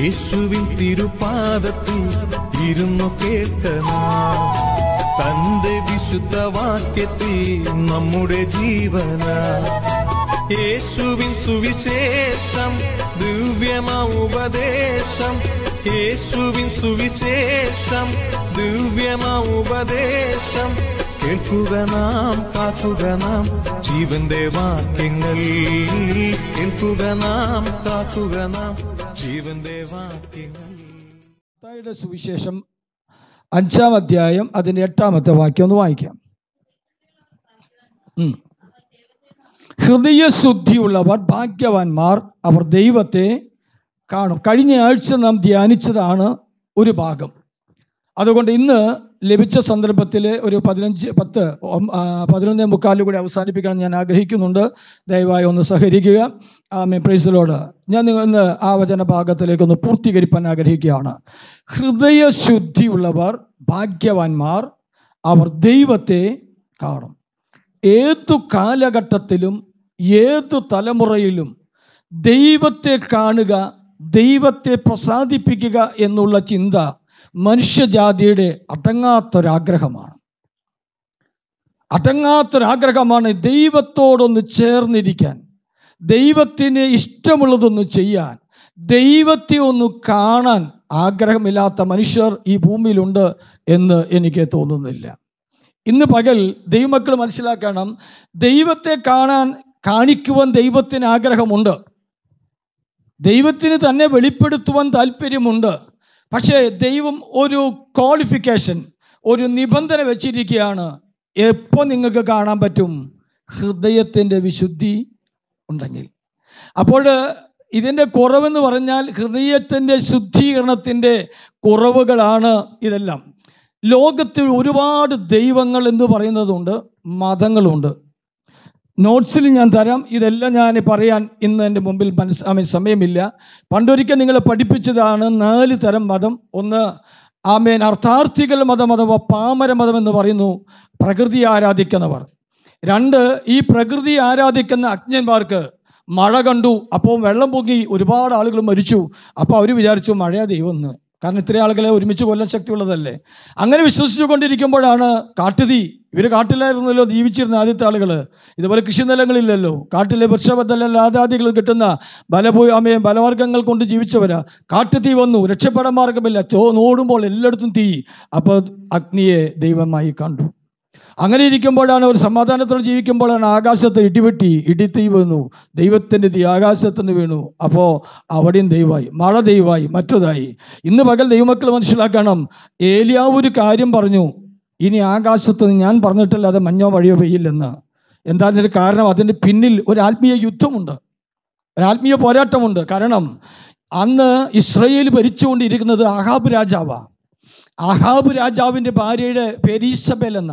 യേശുവിൻ തിരുപാദത്തിൽ ഇരുന്നു കേൾക്കണം തന്റെ വിശുദ്ധ വാക്യത്തിൽ നമ്മുടെ ജീവന യേശുവിൻ സുവിശേഷം ദിവ്യമാ ഉപദേശം യേശുവിൻ സുവിശേഷം ദിവ്യമാ ഉപദേശം കേൾക്കുക നാം കാക്കുക നാം ജീവന്റെ വാക്യങ്ങൾ കേൾക്കുക നാം കാക്കുക നാം ജീവന്റെ വാക്യങ്ങൾ മത്തായിയുടെ സുവിശേഷം അഞ്ചാം അധ്യായം അതിന്റെ എട്ടാമത്തെ വാക്യം ഒന്ന് വായിക്കാം ഉം. ഹൃദയശുദ്ധിയുള്ളവർ ഭാഗ്യവാന്മാർ അവർ ദൈവത്തെ കാണും കഴിഞ്ഞ ആഴ്ച നാം ധ്യാനിച്ചതാണ് ഒരു ഭാഗം അതുകൊണ്ട് ഇന്ന് ലഭിച്ച സന്ദർഭത്തിൽ ഒരു പതിനഞ്ച് പത്ത് ഒം- ആ, പതിനൊന്നേ മുക്കാലിൽ കൂടി അവസാനിപ്പിക്കണം ഞാൻ ആഗ്രഹിക്കുന്നുണ്ട് ദയവായി ഒന്ന് സഹകരിക്കുക ആമേ പ്രൈസലോട് ഞാൻ നിങ്ങൾ ഇന്ന് ആ വചന ഭാഗത്തിലേക്ക് ഒന്ന് പൂർത്തീകരിപ്പാൻ ആഗ്രഹിക്കുകയാണ് ഹൃദയശുദ്ധിയുള്ളവർ ഭാഗ്യവാന്മാർ അവർ ദൈവത്തെ കാണും ഏതു കാലഘട്ടത്തിലും ഏതു തലമുറയിലും ദൈവത്തെ കാണുക ദൈവത്തെ പ്രസാദിപ്പിക്കുക എന്നുള്ള ചിന്ത മനുഷ്യജാതിയുടെ അടങ്ങാത്തൊരാഗ്രഹമാണ് അടങ്ങാത്തൊരാഗ്രഹമാണ് ദൈവത്തോടൊന്ന് ചേർന്നിരിക്കാൻ ദൈവത്തിന് ഇഷ്ടമുള്ളതൊന്ന് ചെയ്യാൻ ദൈവത്തെ ഒന്ന് കാണാൻ ആഗ്രഹമില്ലാത്ത മനുഷ്യർ ഈ ഭൂമിയിലുണ്ട് എന്ന് എനിക്ക് തോന്നുന്നില്ല ഇന്ന് പകൽ ദൈവമക്കൾ മനസ്സിലാക്കണം ദൈവത്തെ കാണാൻ കാണിക്കുവാൻ ദൈവത്തിന് ആഗ്രഹമുണ്ട് ദൈവത്തിന് തന്നെ വെളിപ്പെടുത്തുവാൻ താല്പര്യമുണ്ട് പക്ഷേ ദൈവം ഒരു ക്വാളിഫിക്കേഷൻ ഒരു നിബന്ധന വെച്ചിരിക്കുകയാണ് എപ്പോൾ നിങ്ങൾക്ക് കാണാൻ പറ്റും ഹൃദയത്തിൻ്റെ വിശുദ്ധി ഉണ്ടെങ്കിൽ അപ്പോൾ ഇതിൻ്റെ കുറവെന്ന് പറഞ്ഞാൽ ഹൃദയത്തിൻ്റെ ശുദ്ധീകരണത്തിൻ്റെ കുറവുകളാണ് ഇതെല്ലാം ലോകത്തിൽ ഒരുപാട് ദൈവങ്ങൾ എന്ന് പറയുന്നതുണ്ട് മതങ്ങളുണ്ട് നോട്ട്സിൽ ഞാൻ തരാം ഇതെല്ലാം ഞാൻ പറയാൻ ഇന്ന് എൻ്റെ മുമ്പിൽ മനസ്സ് ആമേ സമയമില്ല പണ്ടൊരിക്കൽ നിങ്ങളെ പഠിപ്പിച്ചതാണ് നാല് തരം മതം ഒന്ന് ആമേൻ അർത്ഥാർത്ഥികൾ മതം അഥവാ പാമര മതം എന്ന് പറയുന്നു പ്രകൃതി ആരാധിക്കുന്നവർ രണ്ട് ഈ പ്രകൃതി ആരാധിക്കുന്ന അജ്ഞന്മാർക്ക് മഴ കണ്ടു അപ്പോൾ വെള്ളം പൊങ്ങി ഒരുപാട് ആളുകൾ മരിച്ചു അപ്പോൾ അവർ വിചാരിച്ചു മഴയാ ദൈവം എന്ന് കാരണം ഇത്രയും ആളുകളെ ഒരുമിച്ച് കൊല്ലാൻ ശക്തിയുള്ളതല്ലേ അങ്ങനെ വിശ്വസിച്ചു കൊണ്ടിരിക്കുമ്പോഴാണ് കാട്ടുതീ ഇവർ കാട്ടിലായിരുന്നല്ലോ ജീവിച്ചിരുന്ന ആദ്യത്തെ ആളുകൾ ഇതുപോലെ കൃഷിനിലങ്ങളില്ലല്ലോ കാട്ടിലെ വൃക്ഷബദ്ധല ലാതാദികൾ കിട്ടുന്ന ബലഭൂ അമയം ബലവർഗ്ഗങ്ങൾ കൊണ്ട് ജീവിച്ചവരാ കാട്ടുതീ വന്നു രക്ഷപ്പെടാൻ മാർഗമില്ല ചോ നോടുമ്പോൾ എല്ലായിടത്തും തീ അപ്പോൾ അഗ്നിയെ ദൈവമായി കണ്ടു അങ്ങനെ ഇരിക്കുമ്പോഴാണ് ഒരു സമാധാനത്തോടെ ജീവിക്കുമ്പോഴാണ് ആകാശത്ത് ഇടിവെട്ടി ഇടിത്തീ വീണു ദൈവത്തിൻ്റെ തീ ആകാശത്ത് നിന്ന് വീണു അപ്പോൾ അവിടെയും ദൈവമായി മഴ ദൈവമായി മറ്റതായി ഇന്ന് പകൽ ദൈവമക്കൾ മനസ്സിലാക്കണം ഏലിയാവ് ഒരു കാര്യം പറഞ്ഞു ഇനി ആകാശത്ത് നിന്ന് ഞാൻ പറഞ്ഞിട്ടല്ലാതെ മഞ്ഞോ വഴിയോ പെയ്യില്ലെന്ന് എന്താ അതിൻ്റെ കാരണം അതിൻ്റെ പിന്നിൽ ഒരു ആത്മീയ യുദ്ധമുണ്ട് ഒരു ആത്മീയ പോരാട്ടമുണ്ട് കാരണം അന്ന് ഇസ്രയേൽ ഭരിച്ചുകൊണ്ടിരിക്കുന്നത് അഹാബ് രാജാവാ അഹാബ് രാജാവിൻ്റെ ഭാര്യയുടെ പേര് ഈസബേൽ എന്ന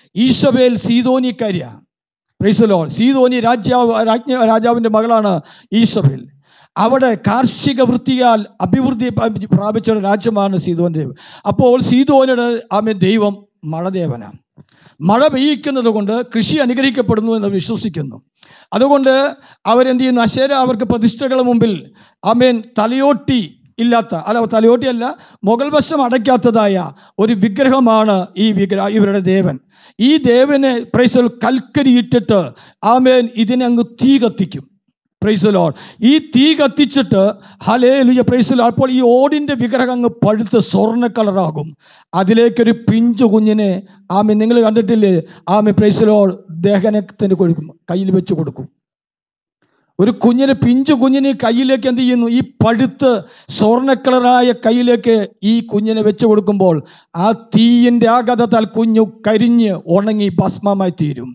ഈസബേൽ സീതോനിക്കാരിയ പ്രൈസലോ സീതോനി രാജാവ് രാജ്ഞ രാജാവിൻ്റെ മകളാണ് ഈസബേൽ അവിടെ കാർഷിക വൃത്തിയാൽ അഭിവൃദ്ധി പ്രാപി- പ്രാപിച്ച ഒരു രാജ്യമാണ് സീതോന്റെ അപ്പോൾ സീതോനയുടെ ആമെ ദൈവം മഴദേവനാണ് മഴ പെയ്യിക്കുന്നത് കൊണ്ട് കൃഷി അനുഗ്രഹിക്കപ്പെടുന്നു എന്ന് വിശ്വസിക്കുന്നു അതുകൊണ്ട് അവരെന്ത് ചെയ്യുന്നു അശേര അവർക്ക് പ്രതിഷ്ഠകളുടെ മുമ്പിൽ ആമേൻ തലയോട്ടി ഇല്ലാത്ത അല്ല തലയോട്ടിയല്ല മുകൾ വശം അടയ്ക്കാത്തതായ ഒരു വിഗ്രഹമാണ് ഈ വിഗ്രഹ ഇവരുടെ ദേവൻ ഈ ദേവനെ പ്രൈസൽ കൽക്കരിയിട്ടിട്ട് ആമേൻ ഇതിനെ അങ്ങ് തീ കത്തിക്കും പ്രൈസലോൺ ഈ തീ കത്തിച്ചിട്ട് ഹലേ ലുയ പ്രൈസലോ അപ്പോൾ ഈ ഓടിൻ്റെ വിഗ്രഹം അങ്ങ് പഴുത്ത് സ്വർണ്ണ കളറാകും അതിലേക്കൊരു പിഞ്ചു കുഞ്ഞിനെ ആമെ നിങ്ങൾ കണ്ടിട്ടില്ലേ ആമെ പ്രൈസലോ ദഹനത്തിന് കൊടുക്കും കയ്യിൽ വെച്ച് കൊടുക്കും ഒരു കുഞ്ഞിനെ പിഞ്ചു കുഞ്ഞിനെ കയ്യിലേക്ക് എന്ത് ചെയ്യുന്നു ഈ പഴുത്ത് സ്വർണ്ണ കളറായ കയ്യിലേക്ക് ഈ കുഞ്ഞിനെ വെച്ച് കൊടുക്കുമ്പോൾ ആ തീയിൻ്റെ ആഘാതത്താൽ കുഞ്ഞു കരിഞ്ഞ് ഉണങ്ങി ഭസ്മമായി തീരും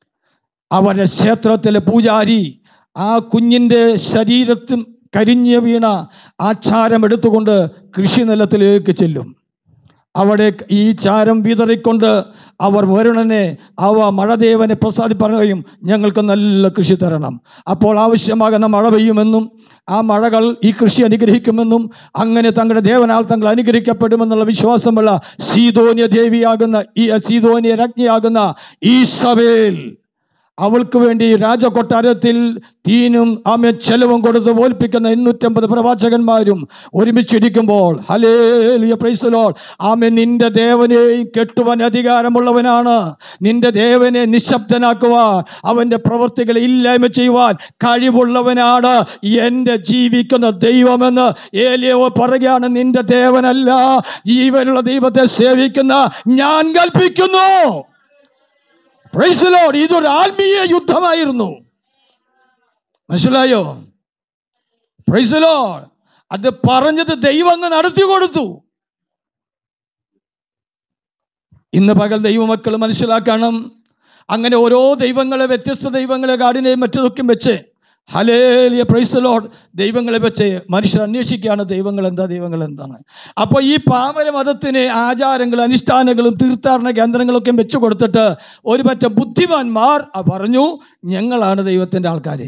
അവൻ്റെ ക്ഷേത്രത്തിലെ പൂജാരി ആ കുഞ്ഞിൻ്റെ ശരീരത്തിൽ കരിഞ്ഞ് വീണ ആ ചാരം എടുത്തുകൊണ്ട് കൃഷി നിലത്തിലേക്ക് ചെല്ലും അവിടെ ഈ ചാരം വിതറിക്കൊണ്ട് അവർ വരുണനെ അവ മഴദേവനെ പ്രസാദിപ്പറയും ഞങ്ങൾക്ക് നല്ല കൃഷി തരണം അപ്പോൾ ആവശ്യമാകുന്ന മഴ പെയ്യുമെന്നും ആ മഴകൾ ഈ കൃഷി അനുഗ്രഹിക്കുമെന്നും അങ്ങനെ തങ്ങളുടെ ദേവനാൽ തങ്ങൾ അനുഗ്രഹിക്കപ്പെടുമെന്നുള്ള വിശ്വാസമുള്ള സീതോന്യ ദേവിയാകുന്ന ഈ സീതോന്യ രജ്ഞയാകുന്ന ഈസബേൽ അവൾക്ക് വേണ്ടി രാജകൊട്ടാരത്തിൽ തീനും ആമെ ചെലവും കൊടുത്ത് പോൽപ്പിക്കുന്ന എണ്ണൂറ്റമ്പത് പ്രവാചകന്മാരും ഒരുമിച്ചിരിക്കുമ്പോൾ ഹലേലിയ പ്രൈസലോൾ ആമെ നിന്റെ ദേവനെയും കെട്ടുവാൻ അധികാരമുള്ളവനാണ് നിന്റെ ദേവനെ നിശബ്ദനാക്കുവാൻ അവന്റെ പ്രവൃത്തികളെ ഇല്ലായ്മ ചെയ്യുവാൻ കഴിവുള്ളവനാണ് എൻ്റെ ജീവിക്കുന്ന ദൈവമെന്ന് ഏലിയോ പറയുകയാണ് നിന്റെ ദേവനല്ല ജീവനുള്ള ദൈവത്തെ സേവിക്കുന്ന ഞാൻ കൽപ്പിക്കുന്നു Praise the Lord. ഇതൊരു ആത്മീയ യുദ്ധമായിരുന്നു മനസ്സിലായോ പ്രൈസ് ലോഡ് അത് പറഞ്ഞത് ദൈവം അങ്ങ് നടത്തി കൊടുത്തു ഇന്ന് പകൽ ദൈവമക്കൾ മനസ്സിലാക്കണം അങ്ങനെ ഓരോ ദൈവങ്ങളെ വ്യത്യസ്ത ദൈവങ്ങളെ കാടിനെയും മറ്റതൊക്കെ വെച്ച് ഹലേലിയ പ്രൈസ് ലോഡ് ദൈവങ്ങളെ വെച്ച് മനുഷ്യർ അന്വേഷിക്കുകയാണ് ദൈവങ്ങൾ എന്താ ദൈവങ്ങൾ എന്താണ് അപ്പോൾ ഈ പാമര മതത്തിന് ആചാരങ്ങളും അനുഷ്ഠാനങ്ങളും തീർത്ഥാടന കേന്ദ്രങ്ങളൊക്കെ വെച്ചു കൊടുത്തിട്ട് ഒരു പറ്റ ബുദ്ധിമാന്മാർ ആ പറഞ്ഞു ഞങ്ങളാണ് ദൈവത്തിൻ്റെ ആൾക്കാർ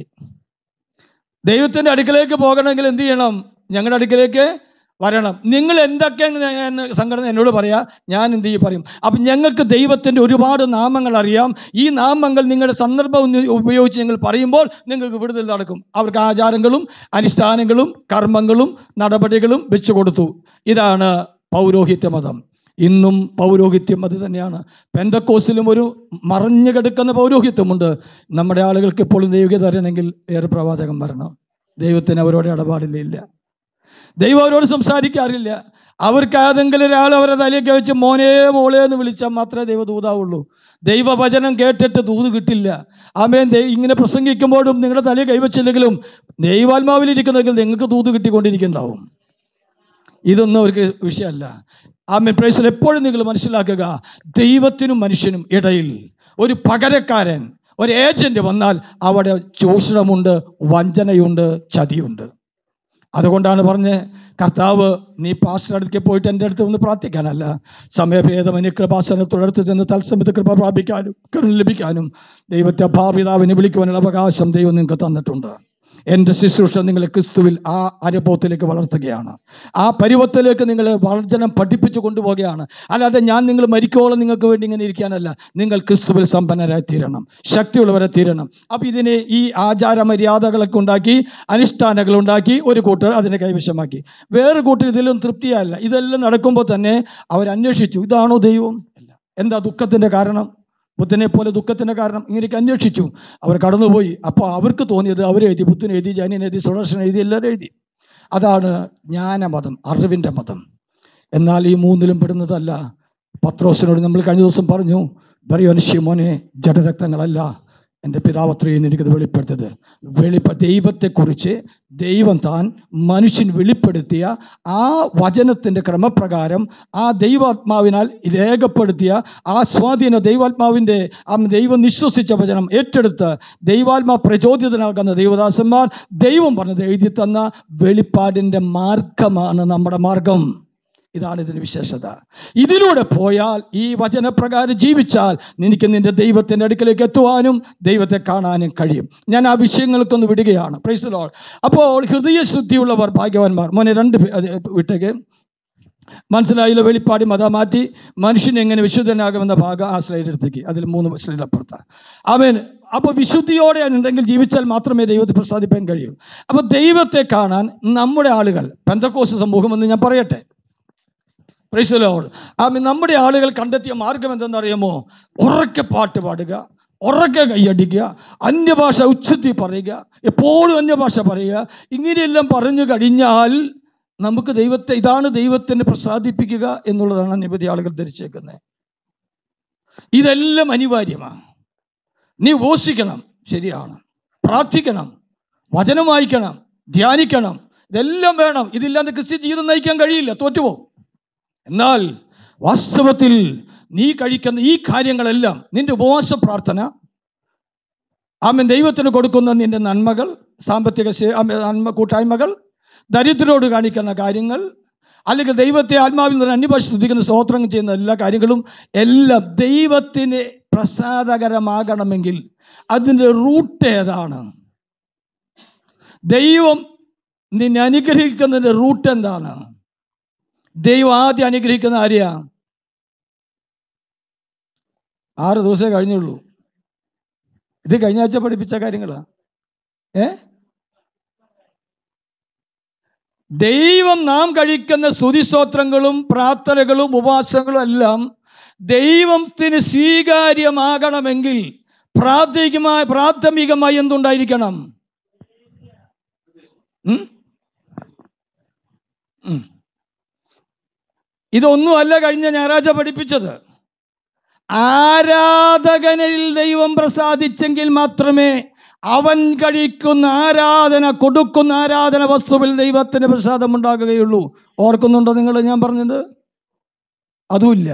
ദൈവത്തിൻ്റെ അടുക്കലേക്ക് പോകണമെങ്കിൽ എന്ത് ചെയ്യണം ഞങ്ങളുടെ അടുക്കലേക്ക് വരണം നിങ്ങൾ എന്തൊക്കെ എന്ന് സംഘടന എന്നോട് പറയാ ഞാൻ എന്ത് ചെയ്യും പറയും അപ്പം ഞങ്ങൾക്ക് ദൈവത്തിൻ്റെ ഒരുപാട് നാമങ്ങൾ അറിയാം ഈ നാമങ്ങൾ നിങ്ങളുടെ സന്ദർഭം ഒന്ന് ഉപയോഗിച്ച് ഞങ്ങൾ പറയുമ്പോൾ നിങ്ങൾക്ക് വിടുതൽ നടക്കും അവർക്ക് ആചാരങ്ങളും അനുഷ്ഠാനങ്ങളും കർമ്മങ്ങളും നടപടികളും വെച്ചു കൊടുത്തു ഇതാണ് പൗരോഹിത്യ മതം ഇന്നും പൗരോഹിത്യം അത് തന്നെയാണ് പെന്തക്കോസിലും ഒരു മറഞ്ഞു കിടക്കുന്ന പൗരോഹിത്യമുണ്ട് നമ്മുടെ ആളുകൾക്ക് എപ്പോഴും ദൈവികത അറിയണമെങ്കിൽ ഏറെ പ്രവാചകം വരണം ദൈവത്തിന് അവരോട് ഇടപാടില്ല ഇല്ല ദൈവം അവരോട് സംസാരിക്കാറില്ല അവർക്ക് ഏതെങ്കിലും ഒരാൾ അവരെ തലയൊക്കെ വെച്ച് മോനെ മോളെ എന്ന് വിളിച്ചാൽ മാത്രമേ ദൈവ ദൂതാവുള്ളൂ ദൈവവചനം കേട്ടിട്ട് ദൂത് കിട്ടില്ല ആമേൻ ദൈ ഇങ്ങനെ പ്രസംഗിക്കുമ്പോഴും നിങ്ങളുടെ തലയിൽ കൈവച്ചില്ലെങ്കിലും ദൈവാത്മാവിലിരിക്കുന്നെങ്കിൽ നിങ്ങൾക്ക് ദൂത് കിട്ടിക്കൊണ്ടിരിക്കുന്നുണ്ടാവും ഇതൊന്നും അവർക്ക് വിഷയമല്ല ആമേൻ പ്രൈസിൽ എപ്പോഴും നിങ്ങൾ മനസ്സിലാക്കുക ദൈവത്തിനും മനുഷ്യനും ഇടയിൽ ഒരു പകരക്കാരൻ ഒരു ഏജന്റ് വന്നാൽ അവിടെ ചൂഷണമുണ്ട് വഞ്ചനയുണ്ട് ചതിയുണ്ട് അതുകൊണ്ടാണ് പറഞ്ഞ് കർത്താവ് നീ പാസ്റ്റർ അടുത്തേക്ക് പോയിട്ട് എൻ്റെ അടുത്ത് ഒന്ന് പ്രാർത്ഥിക്കാനല്ല സമയഭേദമന്യ കൃപാസന തുടർത്ത് നിന്ന് തത്സമയത്ത് കൃപ പ്രാപിക്കാനും കരുണ ലഭിക്കാനും ദൈവത്തെ ഭാപിതാവിനെ വിളിക്കുവാനുള്ള അവകാശം ദൈവം നിങ്ങൾക്ക് തന്നിട്ടുണ്ട് എൻ്റെ ശുശ്രൂഷ നിങ്ങളെ ക്രിസ്തുവിൽ ആ അനുഭവത്തിലേക്ക് വളർത്തുകയാണ് ആ പരുവത്തിലേക്ക് നിങ്ങൾ വർജനം പഠിപ്പിച്ചു കൊണ്ടുപോവുകയാണ് അല്ലാതെ ഞാൻ നിങ്ങൾ മരിക്കോളം നിങ്ങൾക്ക് വേണ്ടി ഇങ്ങനെ ഇരിക്കാനല്ല നിങ്ങൾ ക്രിസ്തുവിൽ സമ്പന്നരായി തീരണം ശക്തിയുള്ളവരെ തീരണം അപ്പം ഇതിനെ ഈ ആചാര മര്യാദകളൊക്കെ ഉണ്ടാക്കി അനുഷ്ഠാനങ്ങൾ ഉണ്ടാക്കി ഒരു കൂട്ടർ അതിനെ കൈവശമാക്കി വേറെ കൂട്ടർ ഇതിലും തൃപ്തിയല്ല ഇതെല്ലാം നടക്കുമ്പോൾ തന്നെ അവർ അന്വേഷിച്ചു ഇതാണോ ദൈവം അല്ല എന്താ ദുഃഖത്തിൻ്റെ കാരണം ബുദ്ധനെ പോലെ ദുഃഖത്തിൻ്റെ കാരണം ഇങ്ങനെയൊക്കെ അന്വേഷിച്ചു അവർ കടന്നുപോയി അപ്പോൾ അവർക്ക് തോന്നിയത് അവരെഴുതി ബുദ്ധൻ എഴുതി ജൈനൻ എഴുതി സുദർശൻ എഴുതി എല്ലാവരും എഴുതി അതാണ് ജ്ഞാനമതം അറിവിൻ്റെ മതം എന്നാൽ ഈ മൂന്നിലും പെടുന്നതല്ല പത്രോസിനോട് നമ്മൾ കഴിഞ്ഞ ദിവസം പറഞ്ഞു ബറിയോനുഷ്യ മോനെ ജഡരക്തങ്ങളല്ല എൻ്റെ പിതാവത്രയും എനിക്കത് വെളിപ്പെടുത്തത് വെളിപ്പ ദൈവത്തെക്കുറിച്ച് ദൈവം താൻ മനുഷ്യൻ വെളിപ്പെടുത്തിയ ആ വചനത്തിൻ്റെ ക്രമപ്രകാരം ആ ദൈവാത്മാവിനാൽ രേഖപ്പെടുത്തിയ ആ സ്വാധീന ദൈവാത്മാവിൻ്റെ ആ ദൈവം നിശ്വസിച്ച വചനം ഏറ്റെടുത്ത് ദൈവാത്മാ പ്രചോദിതനാകുന്ന ദൈവദാസന്മാർ ദൈവം പറഞ്ഞത് എഴുതി തന്ന വെളിപ്പാടിൻ്റെ മാർഗമാണ് നമ്മുടെ മാർഗം ഇതാണ് ഇതിന് വിശേഷത ഇതിലൂടെ പോയാൽ ഈ വചനപ്രകാരം ജീവിച്ചാൽ നിനക്ക് നിന്റെ ദൈവത്തിൻ്റെ അടുക്കലേക്ക് എത്തുവാനും ദൈവത്തെ കാണാനും കഴിയും ഞാൻ ആ വിഷയങ്ങൾക്കൊന്ന് വിടുകയാണ് പ്രൈസ് ലോൾ അപ്പോൾ ഹൃദയശുദ്ധിയുള്ളവർ ഭാഗ്യവാന്മാർ മോനെ രണ്ട് പേ- അത് വിട്ടേക്ക് മനസ്സിലായില്ല വെളിപ്പാടി മത മാറ്റി മനുഷ്യൻ എങ്ങനെ വിശുദ്ധനാകുമെന്ന ഭാഗം ആ സ്ലൈഡ് എടുത്തേക്ക് അതിൽ മൂന്ന് സ്ലൈഡ് അപ്പുറത്താണ് അവൻ അപ്പോൾ വിശുദ്ധിയോടെ ഉണ്ടെങ്കിൽ ജീവിച്ചാൽ മാത്രമേ ദൈവത്തെ പ്രസാദിപ്പാൻ കഴിയൂ അപ്പോൾ ദൈവത്തെ കാണാൻ നമ്മുടെ ആളുകൾ പെന്തക്കോസ് സമൂഹം എന്ന് ഞാൻ പറയട്ടെ പ്രൈസ് ലോഡ് ആമീൻ നമ്മുടെ ആളുകൾ കണ്ടെത്തിയ മാർഗം എന്തെന്നറിയാമോ ഉറക്കെ പാട്ട് പാടുക ഉറക്കെ കൈയടിക്കുക അന്യഭാഷ ഉച്ചത്തി പറയുക എപ്പോഴും അന്യഭാഷ പറയുക ഇങ്ങനെയെല്ലാം പറഞ്ഞു കഴിഞ്ഞാൽ നമുക്ക് ദൈവത്തെ ഇതാണ് ദൈവത്തിന് പ്രസാദിപ്പിക്കുക എന്നുള്ളതാണ് നിരവധി ആളുകൾ ധരിച്ചേക്കുന്നത് ഇതെല്ലാം അനിവാര്യമാണ് നീ ഉപസിക്കണം ശരിയാണ് പ്രാർത്ഥിക്കണം വചനം വായിക്കണം ധ്യാനിക്കണം ഇതെല്ലാം വേണം ഇതില്ലാതെ ക്രിസ്ത്യ ജീവിതം നയിക്കാൻ കഴിയില്ല തോറ്റുപോകും എന്നാൽ വാസ്തവത്തിൽ നീ കഴിക്കുന്ന ഈ കാര്യങ്ങളെല്ലാം നിന്റെ ഉപവാസ പ്രാർത്ഥന ആമൻ ദൈവത്തിന് കൊടുക്കുന്ന നിന്റെ നന്മകൾ സാമ്പത്തിക സേ- ആമേൻ നന്മ കൂട്ടായ്മകൾ ദരിദ്രരോട് കാണിക്കുന്ന കാര്യങ്ങൾ അല്ലെങ്കിൽ ദൈവത്തെ ആത്മാവിൽ നിന്ന് അന്യഭാഷ ശ്രദ്ധിക്കുന്ന സ്തോത്രം ചെയ്യുന്ന എല്ലാ കാര്യങ്ങളും എല്ലാം ദൈവത്തിന് പ്രസാദകരമാകണമെങ്കിൽ അതിൻ്റെ റൂട്ട് ഏതാണ് ദൈവം നിന്നെ അനുഗ്രഹിക്കുന്നതിൻ്റെ റൂട്ട് എന്താണ് ദൈവം ആദ്യം അനുഗ്രഹിക്കുന്ന ആരെയാ ആറ് ദിവസമേ കഴിഞ്ഞുള്ളൂ ഇത് കഴിഞ്ഞ ആഴ്ച പഠിപ്പിച്ച കാര്യങ്ങളാ ഏ ദൈവം നാം കഴിക്കുന്ന സ്തുതിസ്തോത്രങ്ങളും പ്രാർത്ഥനകളും ഉപവാസങ്ങളും എല്ലാം ദൈവത്തിന് സ്വീകാര്യമാകണമെങ്കിൽ പ്രാഥമികമായി പ്രാഥമികമായി എന്തുണ്ടായിരിക്കണം ഉം? ഉം. ഇതൊന്നുമല്ല കഴിഞ്ഞ ഞായറാഴ്ച പഠിപ്പിച്ചത് ആരാധകനിൽ ദൈവം പ്രസാദിച്ചെങ്കിൽ മാത്രമേ അവൻ കഴിക്കുന്ന ആരാധന കൊടുക്കുന്ന ആരാധന വസ്തുവിൽ ദൈവത്തിന് പ്രസാദം ഉണ്ടാകുകയുള്ളൂ ഓർക്കുന്നുണ്ടോ നിങ്ങൾ ഞാൻ പറഞ്ഞത് അതുമില്ല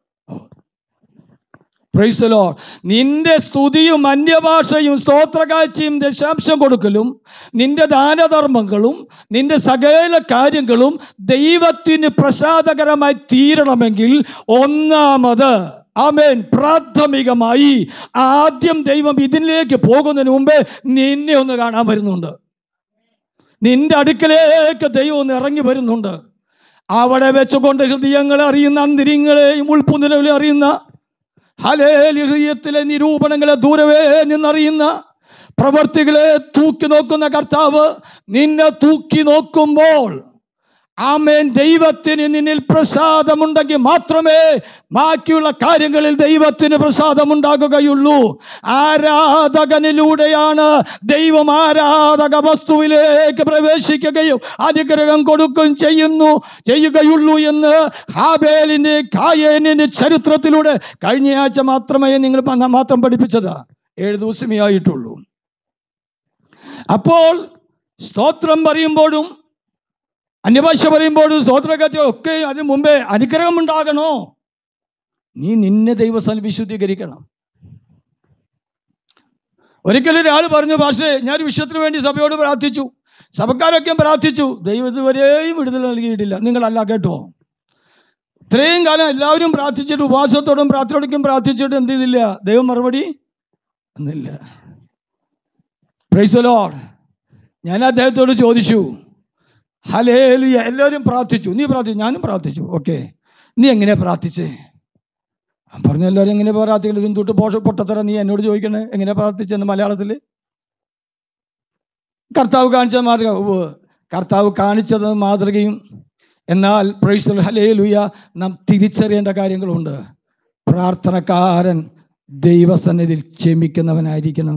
പ്രൈസലോ നിന്റെ സ്തുതിയും അന്യഭാഷയും സ്തോത്രകാഴ്ചയും ദശാംശം കൊടുക്കലും നിന്റെ ദാനധർമ്മങ്ങളും നിന്റെ സകല കാര്യങ്ങളും ദൈവത്തിന് പ്രസാദകരമായി തീരണമെങ്കിൽ ഒന്നാമത് ആമേൻ പ്രാഥമികമായി ആദ്യം ദൈവം ഇതിലേക്ക് പോകുന്നതിന് മുമ്പേ നിന്നെ ഒന്ന് കാണാൻ വരുന്നുണ്ട് നിന്റെ അടുക്കലേക്ക് ദൈവം ഒന്ന് ഇറങ്ങി വരുന്നുണ്ട് അവിടെ വെച്ചുകൊണ്ട് ഹൃദയങ്ങളെ അറിയുന്ന അന്തിരിങ്ങളെയും ഉൾപ്പുനിലകളെ അറിയുന്ന ഹലേലി ഹൃദയത്തിലെ നിരൂപണങ്ങളെ ദൂരവേ നിന്നറിയുന്ന പ്രവർത്തികളെ തൂക്കി നോക്കുന്ന കർത്താവ് നിന്നെ തൂക്കി നോക്കുമ്പോൾ ആമേൻ ദൈവത്തിന് നിന്നിൽ പ്രസാദമുണ്ടെങ്കിൽ മാത്രമേ ബാക്കിയുള്ള കാര്യങ്ങളിൽ ദൈവത്തിന് പ്രസാദമുണ്ടാകുകയുള്ളൂ ആരാധകനിലൂടെയാണ് ദൈവം ആരാധക വസ്തുവിലേക്ക് പ്രവേശിക്കുകയും അനുഗ്രഹം കൊടുക്കുകയും ചെയ്യുന്നു ചെയ്യുകയുള്ളൂ എന്ന് ഹാബേലിന്റെ കായേനിന്റെ ചരിത്രത്തിലൂടെ കഴിഞ്ഞ ആഴ്ച മാത്രമേ നിങ്ങൾ പ- മാത്രം പഠിപ്പിച്ചത് ഏഴ് ദിവസമേ ആയിട്ടുള്ളൂ അപ്പോൾ സ്തോത്രം പറയുമ്പോഴും അന്യഭാഷ പറയുമ്പോഴും സ്തോത്രകച്ച ഒക്കെ അതിന് മുമ്പേ അനുഗ്രഹം ഉണ്ടാകണോ നീ നിന്നെ ദൈവസ്ഥാനം വിശുദ്ധീകരിക്കണം ഒരിക്കലും ഒരാൾ പറഞ്ഞു പക്ഷേ ഞാൻ ഒരു വിഷയത്തിന് വേണ്ടി സഭയോട് പ്രാർത്ഥിച്ചു സഭക്കാരൊക്കെ പ്രാർത്ഥിച്ചു ദൈവം ഇതുവരെയും വിടുതൽ നൽകിയിട്ടില്ല നിങ്ങളല്ല കേട്ടോ ഇത്രയും കാലം എല്ലാവരും പ്രാർത്ഥിച്ചിട്ട് ഉപവാസത്തോടും പ്രാർത്ഥനയോടും പ്രാർത്ഥിച്ചിട്ട് എന്ത് ചെയ്തില്ല ദൈവം മറുപടി എന്നില്ല പ്രൈസലോഡ് ഞാൻ അദ്ദേഹത്തോട് ചോദിച്ചു ഹലേലുയ എല്ലാവരും പ്രാർത്ഥിച്ചു നീ പ്രാർത്ഥിച്ചു ഞാനും പ്രാർത്ഥിച്ചു ഓക്കെ നീ എങ്ങനെയാ പ്രാർത്ഥിച്ചേ ഞാൻ പറഞ്ഞു എല്ലാവരും എങ്ങനെ പ്രാർത്ഥിക്കുന്നത് ഇതും തൊട്ട് പോഷ പൊട്ടത്തര നീ എന്നോട് ചോദിക്കണേ എങ്ങനെ പ്രാർത്ഥിച്ചെന്ന് മലയാളത്തിൽ കർത്താവ് കാണിച്ച മാതൃക ഉവ്വ്. കർത്താവ് കാണിച്ചത് മാതൃകയും എന്നാൽ പ്രൈസൽ ഹലേലുയ നാം തിരിച്ചറിയേണ്ട കാര്യങ്ങളുണ്ട് പ്രാർത്ഥനക്കാരൻ ദൈവസന്നിധിയിൽ ക്ഷമിക്കുന്നവനായിരിക്കണം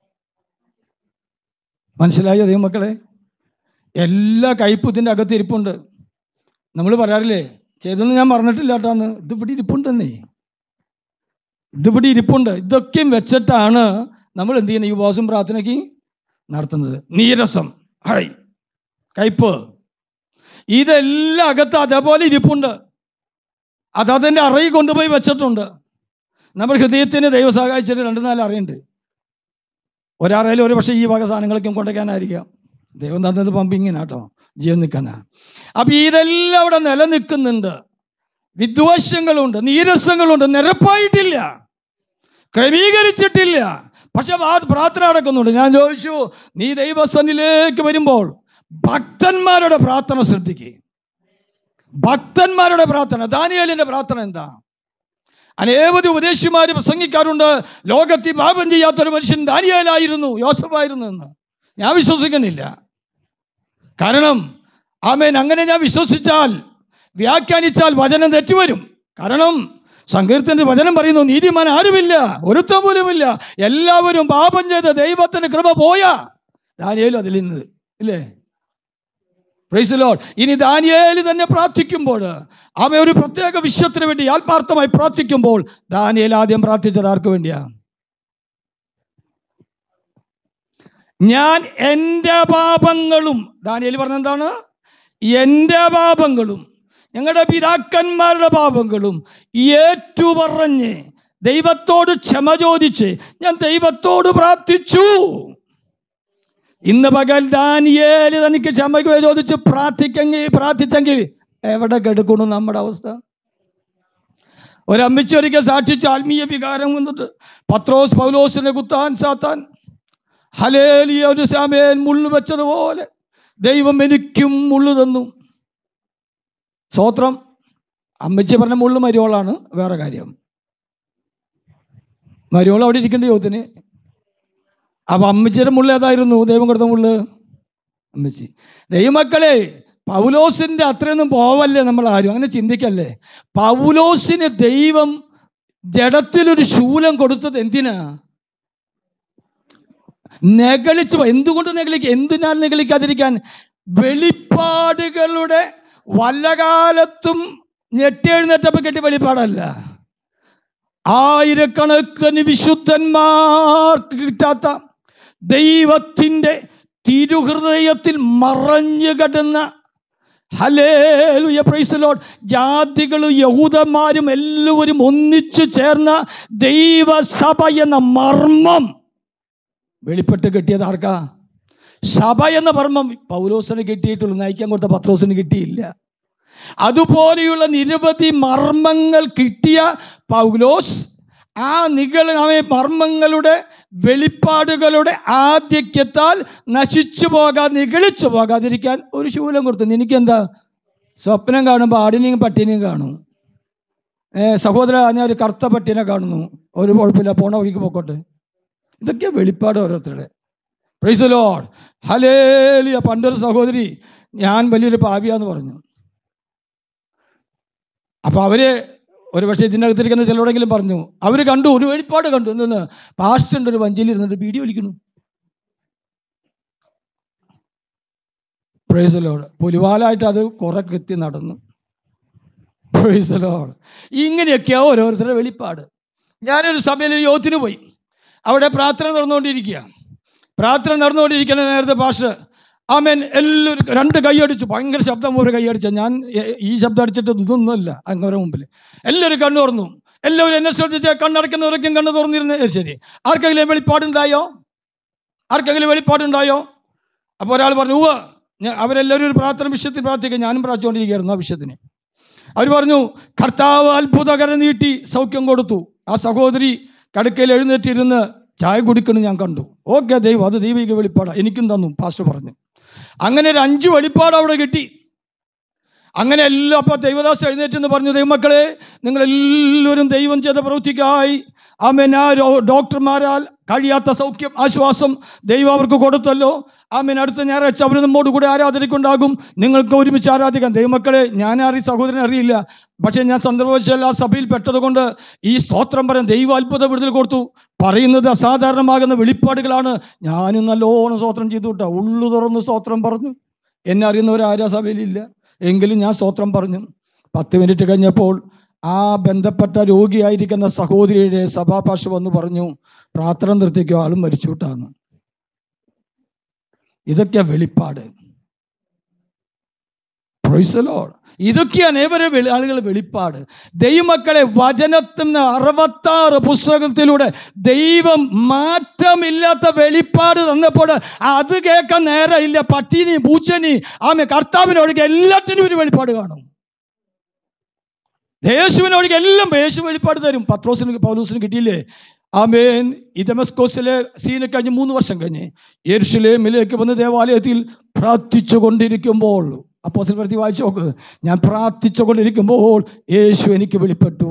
മനസ്സിലായോ ദൈവമക്കളെ എല്ലാ കയ്പും ഇതിൻ്റെ അകത്ത് ഇരിപ്പുണ്ട് നമ്മൾ പറയാറില്ലേ ചെയ്തൊന്നും ഞാൻ പറഞ്ഞിട്ടില്ല കേട്ടാന്ന് ഇത് ഇവിടെ ഇരിപ്പുണ്ടെന്നേ ഇതിവിടെ ഇരിപ്പുണ്ട് ഇതൊക്കെയും വെച്ചിട്ടാണ് നമ്മൾ എന്ത് ചെയ്യുന്നത് ഈ ഉപവാസം പ്രാർത്ഥനയ്ക്ക് നടത്തുന്നത് നീരസം ഹൈ കയ്പ് ഇതെല്ലാം അകത്ത് അതേപോലെ ഇരിപ്പുണ്ട് അത് അതിൻ്റെ അറയിൽ കൊണ്ടുപോയി വെച്ചിട്ടുണ്ട് നമ്മുടെ ഹൃദയത്തിന് ദൈവം സഹായിച്ചിട്ട് രണ്ട് നാല് അറിയുണ്ട് ഒരറയിൽ ഒരു പക്ഷേ ഈ വക സാധനങ്ങളൊക്കെ കൊണ്ടുവയ്ക്കാനായിരിക്കാം ദൈവം തന്നത് പമ്പിങ്ങിനാ കേട്ടോ ജീവൻ നിൽക്കാനാ അപ്പൊ ഇതെല്ലാം അവിടെ നിലനിൽക്കുന്നുണ്ട് വിദ്വേഷങ്ങളുണ്ട് നീരസങ്ങളുണ്ട് നിരപ്പായിട്ടില്ല ക്രമീകരിച്ചിട്ടില്ല പക്ഷെ വാ- പ്രാർത്ഥന നടക്കുന്നുണ്ട് ഞാൻ ചോദിച്ചു നീ ദൈവസ്ഥനിലേക്ക് വരുമ്പോൾ ഭക്തന്മാരുടെ പ്രാർത്ഥന ശ്രദ്ധിക്കുക ഭക്തന്മാരുടെ പ്രാർത്ഥന ദാനിയേലിന്റെ പ്രാർത്ഥന എന്താ അനേവധി ഉപദേശിമാര് പ്രസംഗിക്കാറുണ്ട് ലോകത്തിൽ പാപം ചെയ്യാത്തൊരു മനുഷ്യൻ ദാനിയേലായിരുന്നു യോസഫായിരുന്നു എന്ന് ഞാൻ വിശ്വസിക്കുന്നില്ല കാരണം ആമേൻ അങ്ങനെ ഞാൻ വിശ്വസിച്ചാൽ വ്യാഖ്യാനിച്ചാൽ വചനം തെറ്റുവരും കാരണം സങ്കീർത്തന്റെ വചനം പറയുന്നു നീതിമാൻ ആരുമില്ല ഒരുത്തം പോലുമില്ല എല്ലാവരും പാപം ചെയ്ത് ദൈവത്തിന് കൃപ പോയാ ദാനിയേലും അതിൽ നിന്ന് ഇല്ലേ പ്രൈസ് ലോഡ് ഇനി ദാനിയേല് തന്നെ പ്രാർത്ഥിക്കുമ്പോൾ അവ ഒരു പ്രത്യേക വിഷയത്തിന് വേണ്ടി ആത്മാർത്ഥമായി പ്രാർത്ഥിക്കുമ്പോൾ ദാനിയേൽ ആദ്യം പ്രാർത്ഥിച്ചത് ആർക്ക് വേണ്ടിയാ ഞാൻ എൻ്റെ പാപങ്ങളും ദാനിയേൽ പറഞ്ഞ എന്താണ് എൻ്റെ പാപങ്ങളും ഞങ്ങളുടെ പിതാക്കന്മാരുടെ പാപങ്ങളും ഏറ്റുപറഞ്ഞ് ദൈവത്തോട് ക്ഷമ ചോദിച്ച് ഞാൻ ദൈവത്തോട് പ്രാർത്ഥിച്ചു ഇന്ന് പകൽ ദാനിയേല് തനിക്ക് ക്ഷമയ്ക്ക് ചോദിച്ച് പ്രാർത്ഥിക്കെങ്കിൽ പ്രാർത്ഥിച്ചെങ്കിൽ എവിടെ കെടുക്കണു നമ്മുടെ അവസ്ഥ ഒരമ്മിച്ച് ഒരിക്കൽ സാക്ഷിച്ച് ആത്മീയ വികാരം വന്നിട്ട് പത്രോസ് പൗലോസിനെ കുത്താൻ സാത്താൻ ഹലേലിയ ഒരു സമയം മുള്ളു വെച്ചതുപോലെ ദൈവം എനിക്കും മുള്ളു തന്നു സ്വോത്രം അമ്മച്ചി പറഞ്ഞ മുള്ളു മരിയോളാണ് വേറെ കാര്യം മരിയോൾ അവിടെ ഇരിക്കേണ്ട യോഗത്തിന് അപ്പൊ അമ്മച്ചിയുടെ മുള്ള ഏതായിരുന്നു ദൈവം കൊടുത്ത മുള്ള് അമ്മച്ചി ദൈവമക്കളെ പൗലോസിന്റെ അത്രയൊന്നും പോവല്ലേ നമ്മൾ ആരും അങ്ങനെ ചിന്തിക്കല്ലേ പൗലോസിന് ദൈവം ജഡത്തിലൊരു ശൂലം കൊടുത്തത് എന്തിനാ നെഗളിച്ചു പോ- എന്തുകൊണ്ട് നെഗളിക്കുക എന്തിനാൽ നെഗളിക്കാതിരിക്കാൻ വെളിപ്പാടുകളുടെ വല്ല കാലത്തും ഞെട്ടിയെഴുന്നേറ്റപ്പോൾ കെട്ടി വെളിപ്പാടല്ല ആയിരക്കണക്കിന് വിശുദ്ധന്മാർക്ക് കിട്ടാത്ത ദൈവത്തിൻ്റെ തിരുഹൃദയത്തിൽ മറഞ്ഞു കിടന്ന ഹലേലുയ പ്രൈസ് ലോഡ് ജാതികളും യഹൂദന്മാരും എല്ലാവരും ഒന്നിച്ചു ചേർന്ന ദൈവസഭ എന്ന മർമ്മം വെളിപ്പെട്ട് കിട്ടിയത് ആർക്കാ സഭ എന്ന മർമ്മം പൗലോസിന് കിട്ടിയിട്ടുള്ളൂ നയിക്കാൻ കൊടുത്ത പത്രോസിന് കിട്ടിയില്ല അതുപോലെയുള്ള നിരവധി മർമ്മങ്ങൾ കിട്ടിയ പൗലോസ് ആ നികൾ മർമ്മങ്ങളുടെ വെളിപ്പാടുകളുടെ ആധിക്യത്താൽ നശിച്ചു പോകാതെ നിഗളിച്ചു പോകാതിരിക്കാൻ ഒരു ശൂലം കൊടുത്തു എനിക്കെന്താ സ്വപ്നം കാണുമ്പോൾ ആടിനെയും പട്ടിനെയും കാണും ഏ സഹോദര ഞാൻ ഒരു കറുത്ത പട്ടിനെ കാണുന്നു ഒരു കുഴപ്പമില്ല പോണ വഴിക്ക് പോക്കോട്ടെ ഇതൊക്കെ വെളിപ്പാട് ഓരോരുത്തരുടെ പ്രൈസ് ലോഡ് ഹലേലിയ പണ്ടൊരു സഹോദരി ഞാൻ വലിയൊരു പാപിയാന്ന് പറഞ്ഞു അപ്പൊ അവര് ഒരു പക്ഷേ ഇതിനകത്തിരിക്കുന്ന ചിലരോടെങ്കിലും പറഞ്ഞു അവര് കണ്ടു ഒരു വെളിപ്പാട് കണ്ടു എന്തെന്ന് പാസ്റ്റ് ഒരു വഞ്ചിയിൽ ഇരുന്നിട്ട് വീഡിയോ വലിക്കുന്നു പ്രൈസ് ലോഡ് പുലിവാലായിട്ട് അത് കുറെ കെത്തി നടന്നു പ്രൈസ് ലോഡ് ഇങ്ങനെയൊക്കെയാ ഓരോരുത്തരുടെ വെളിപ്പാട് ഞാനൊരു സഭയിൽ ഒരു യോത്തിന് പോയി അവിടെ പ്രാർത്ഥന നടന്നുകൊണ്ടിരിക്കുക പ്രാർത്ഥന നടന്നുകൊണ്ടിരിക്കുന്ന നേരത്തെ പാഷ് ആമേൻ എല്ലാവരും രണ്ട് കൈയടിച്ചു ഭയങ്കര ശബ്ദം ഒരു കൈയടിച്ച ഞാൻ എ- ഈ ശബ്ദം അടിച്ചിട്ട് ഇതൊന്നുമല്ല അങ്ങവരെ മുമ്പിൽ എല്ലാവരും കണ്ണു തുറന്നു എല്ലാവരും എന്നെ ശ്രദ്ധിച്ച് കണ്ണടക്കുന്നവരൊക്കെ കണ്ണു തുറന്നിരുന്നേ ശരി ആർക്കെങ്കിലും വെളിപ്പാടുണ്ടായോ ആർക്കെങ്കിലും വെളിപ്പാടുണ്ടായോ അപ്പോൾ ഒരാൾ പറഞ്ഞു ഉവ്വ് ഞാൻ അവരെല്ലാവരും ഒരു പ്രാർത്ഥന വിഷയത്തിൽ പ്രാർത്ഥിക്കുക ഞാനും പ്രാർത്ഥിച്ചുകൊണ്ടിരിക്കുകയായിരുന്നു ആ വിഷയത്തിന് അവർ പറഞ്ഞു കർത്താവ് അത്ഭുതകരം നീട്ടി സൗഖ്യം കൊടുത്തു ആ സഹോദരി കടുക്കയിൽ എഴുന്നേറ്റിരുന്ന് ചായ കുടിക്കണം ഞാൻ കണ്ടു ഓക്കെ ദൈവം അത് ദൈവിക വെളിപ്പാടാ എനിക്കും തന്നു പാസ്റ്റർ പറഞ്ഞു അങ്ങനെ ഒരു അഞ്ച് വെളിപ്പാട് അവിടെ കിട്ടി അങ്ങനെ എല്ലാം അപ്പൊ ദൈവദാസ് എഴുന്നേറ്റെന്ന് പറഞ്ഞു ദൈവമക്കളെ നിങ്ങൾ എല്ലാവരും ദൈവം ചെയ്ത പ്രവൃത്തിക്കായി ആമേൻ ആ രോ- ഡോക്ടർമാരാൽ കഴിയാത്ത സൗഖ്യം ആശ്വാസം ദൈവം അവർക്ക് കൊടുത്തല്ലോ ആമേൻ അടുത്ത ഞായറാഴ്ച അവർ നമ്മോട് കൂടെ ആരാധനയ്ക്കുണ്ടാകും നിങ്ങൾക്ക് ഒരുമിച്ച് ആരാധിക്കാം ദൈവമക്കളെ ഞാൻ അറി സഹോദരനെ അറിയില്ല പക്ഷേ ഞാൻ സന്ദർഭവശാൽ ആ സഭയിൽ പെട്ടതുകൊണ്ട് ഈ സ്തോത്രം പറയാൻ ദൈവ അത്ഭുത വിടുതൽ കൊടുത്തു പറയുന്നത് അസാധാരണമാകുന്ന വെളിപ്പാടുകളാണ് ഞാനും നല്ലോണം സ്തോത്രം ചെയ്തു വിട്ടാ ഉള്ളു തുറന്ന് സ്തോത്രം പറഞ്ഞു എന്നെ അറിയുന്നവരാരും ആ സഭയിലില്ല എങ്കിലും ഞാൻ സ്തോത്രം പറഞ്ഞു പത്ത് മിനിറ്റ് കഴിഞ്ഞപ്പോൾ ആ ബന്ധപ്പെട്ട രോഗിയായിരിക്കുന്ന സഹോദരിയുടെ സഭാഭാഷ വന്ന് പറഞ്ഞു പ്രാർത്ഥന നിർത്തിക്കോ ആളും മരിച്ചു വിട്ടാന്ന് ഇതൊക്കെ വെളിപ്പാട് Praise the Lord. ഇതൊക്കെയാണ് ഏവരെ വെളി ആളുകൾ വെളിപ്പാട് ദൈവമക്കളെ വചനത്തിന് അറുപത്താറ് പുസ്തകത്തിലൂടെ ദൈവം മാറ്റമില്ലാത്ത വെളിപ്പാട് തന്നപ്പോൾ അത് കേൾക്കാൻ നേരമില്ല പട്ടീനി പൂച്ചനി ആമെ കർത്താവിനൊഴികെ എല്ലാറ്റിനും ഒരു വെളിപ്പാട് കാണും യേശുവിനൊഴികെ എല്ലാം യേശു വെളിപ്പാട് തരും പത്രോസിന് പൗലൂസിന് കിട്ടിയില്ലേ ആമേൻ ഈ ദമസ്കോസിലെ സീന് കഴിഞ്ഞ് മൂന്ന് വർഷം കഴിഞ്ഞ് യെരുഷലേമിലേക്ക് വന്ന് ദേവാലയത്തിൽ പ്രാർത്ഥിച്ചു കൊണ്ടിരിക്കുമ്പോൾ അപ്പോൾ പ്രതി വായിച്ചു നോക്ക് ഞാൻ പ്രാർത്ഥിച്ചു കൊണ്ടിരിക്കുമ്പോൾ യേശു എനിക്ക് വെളിപ്പെട്ടു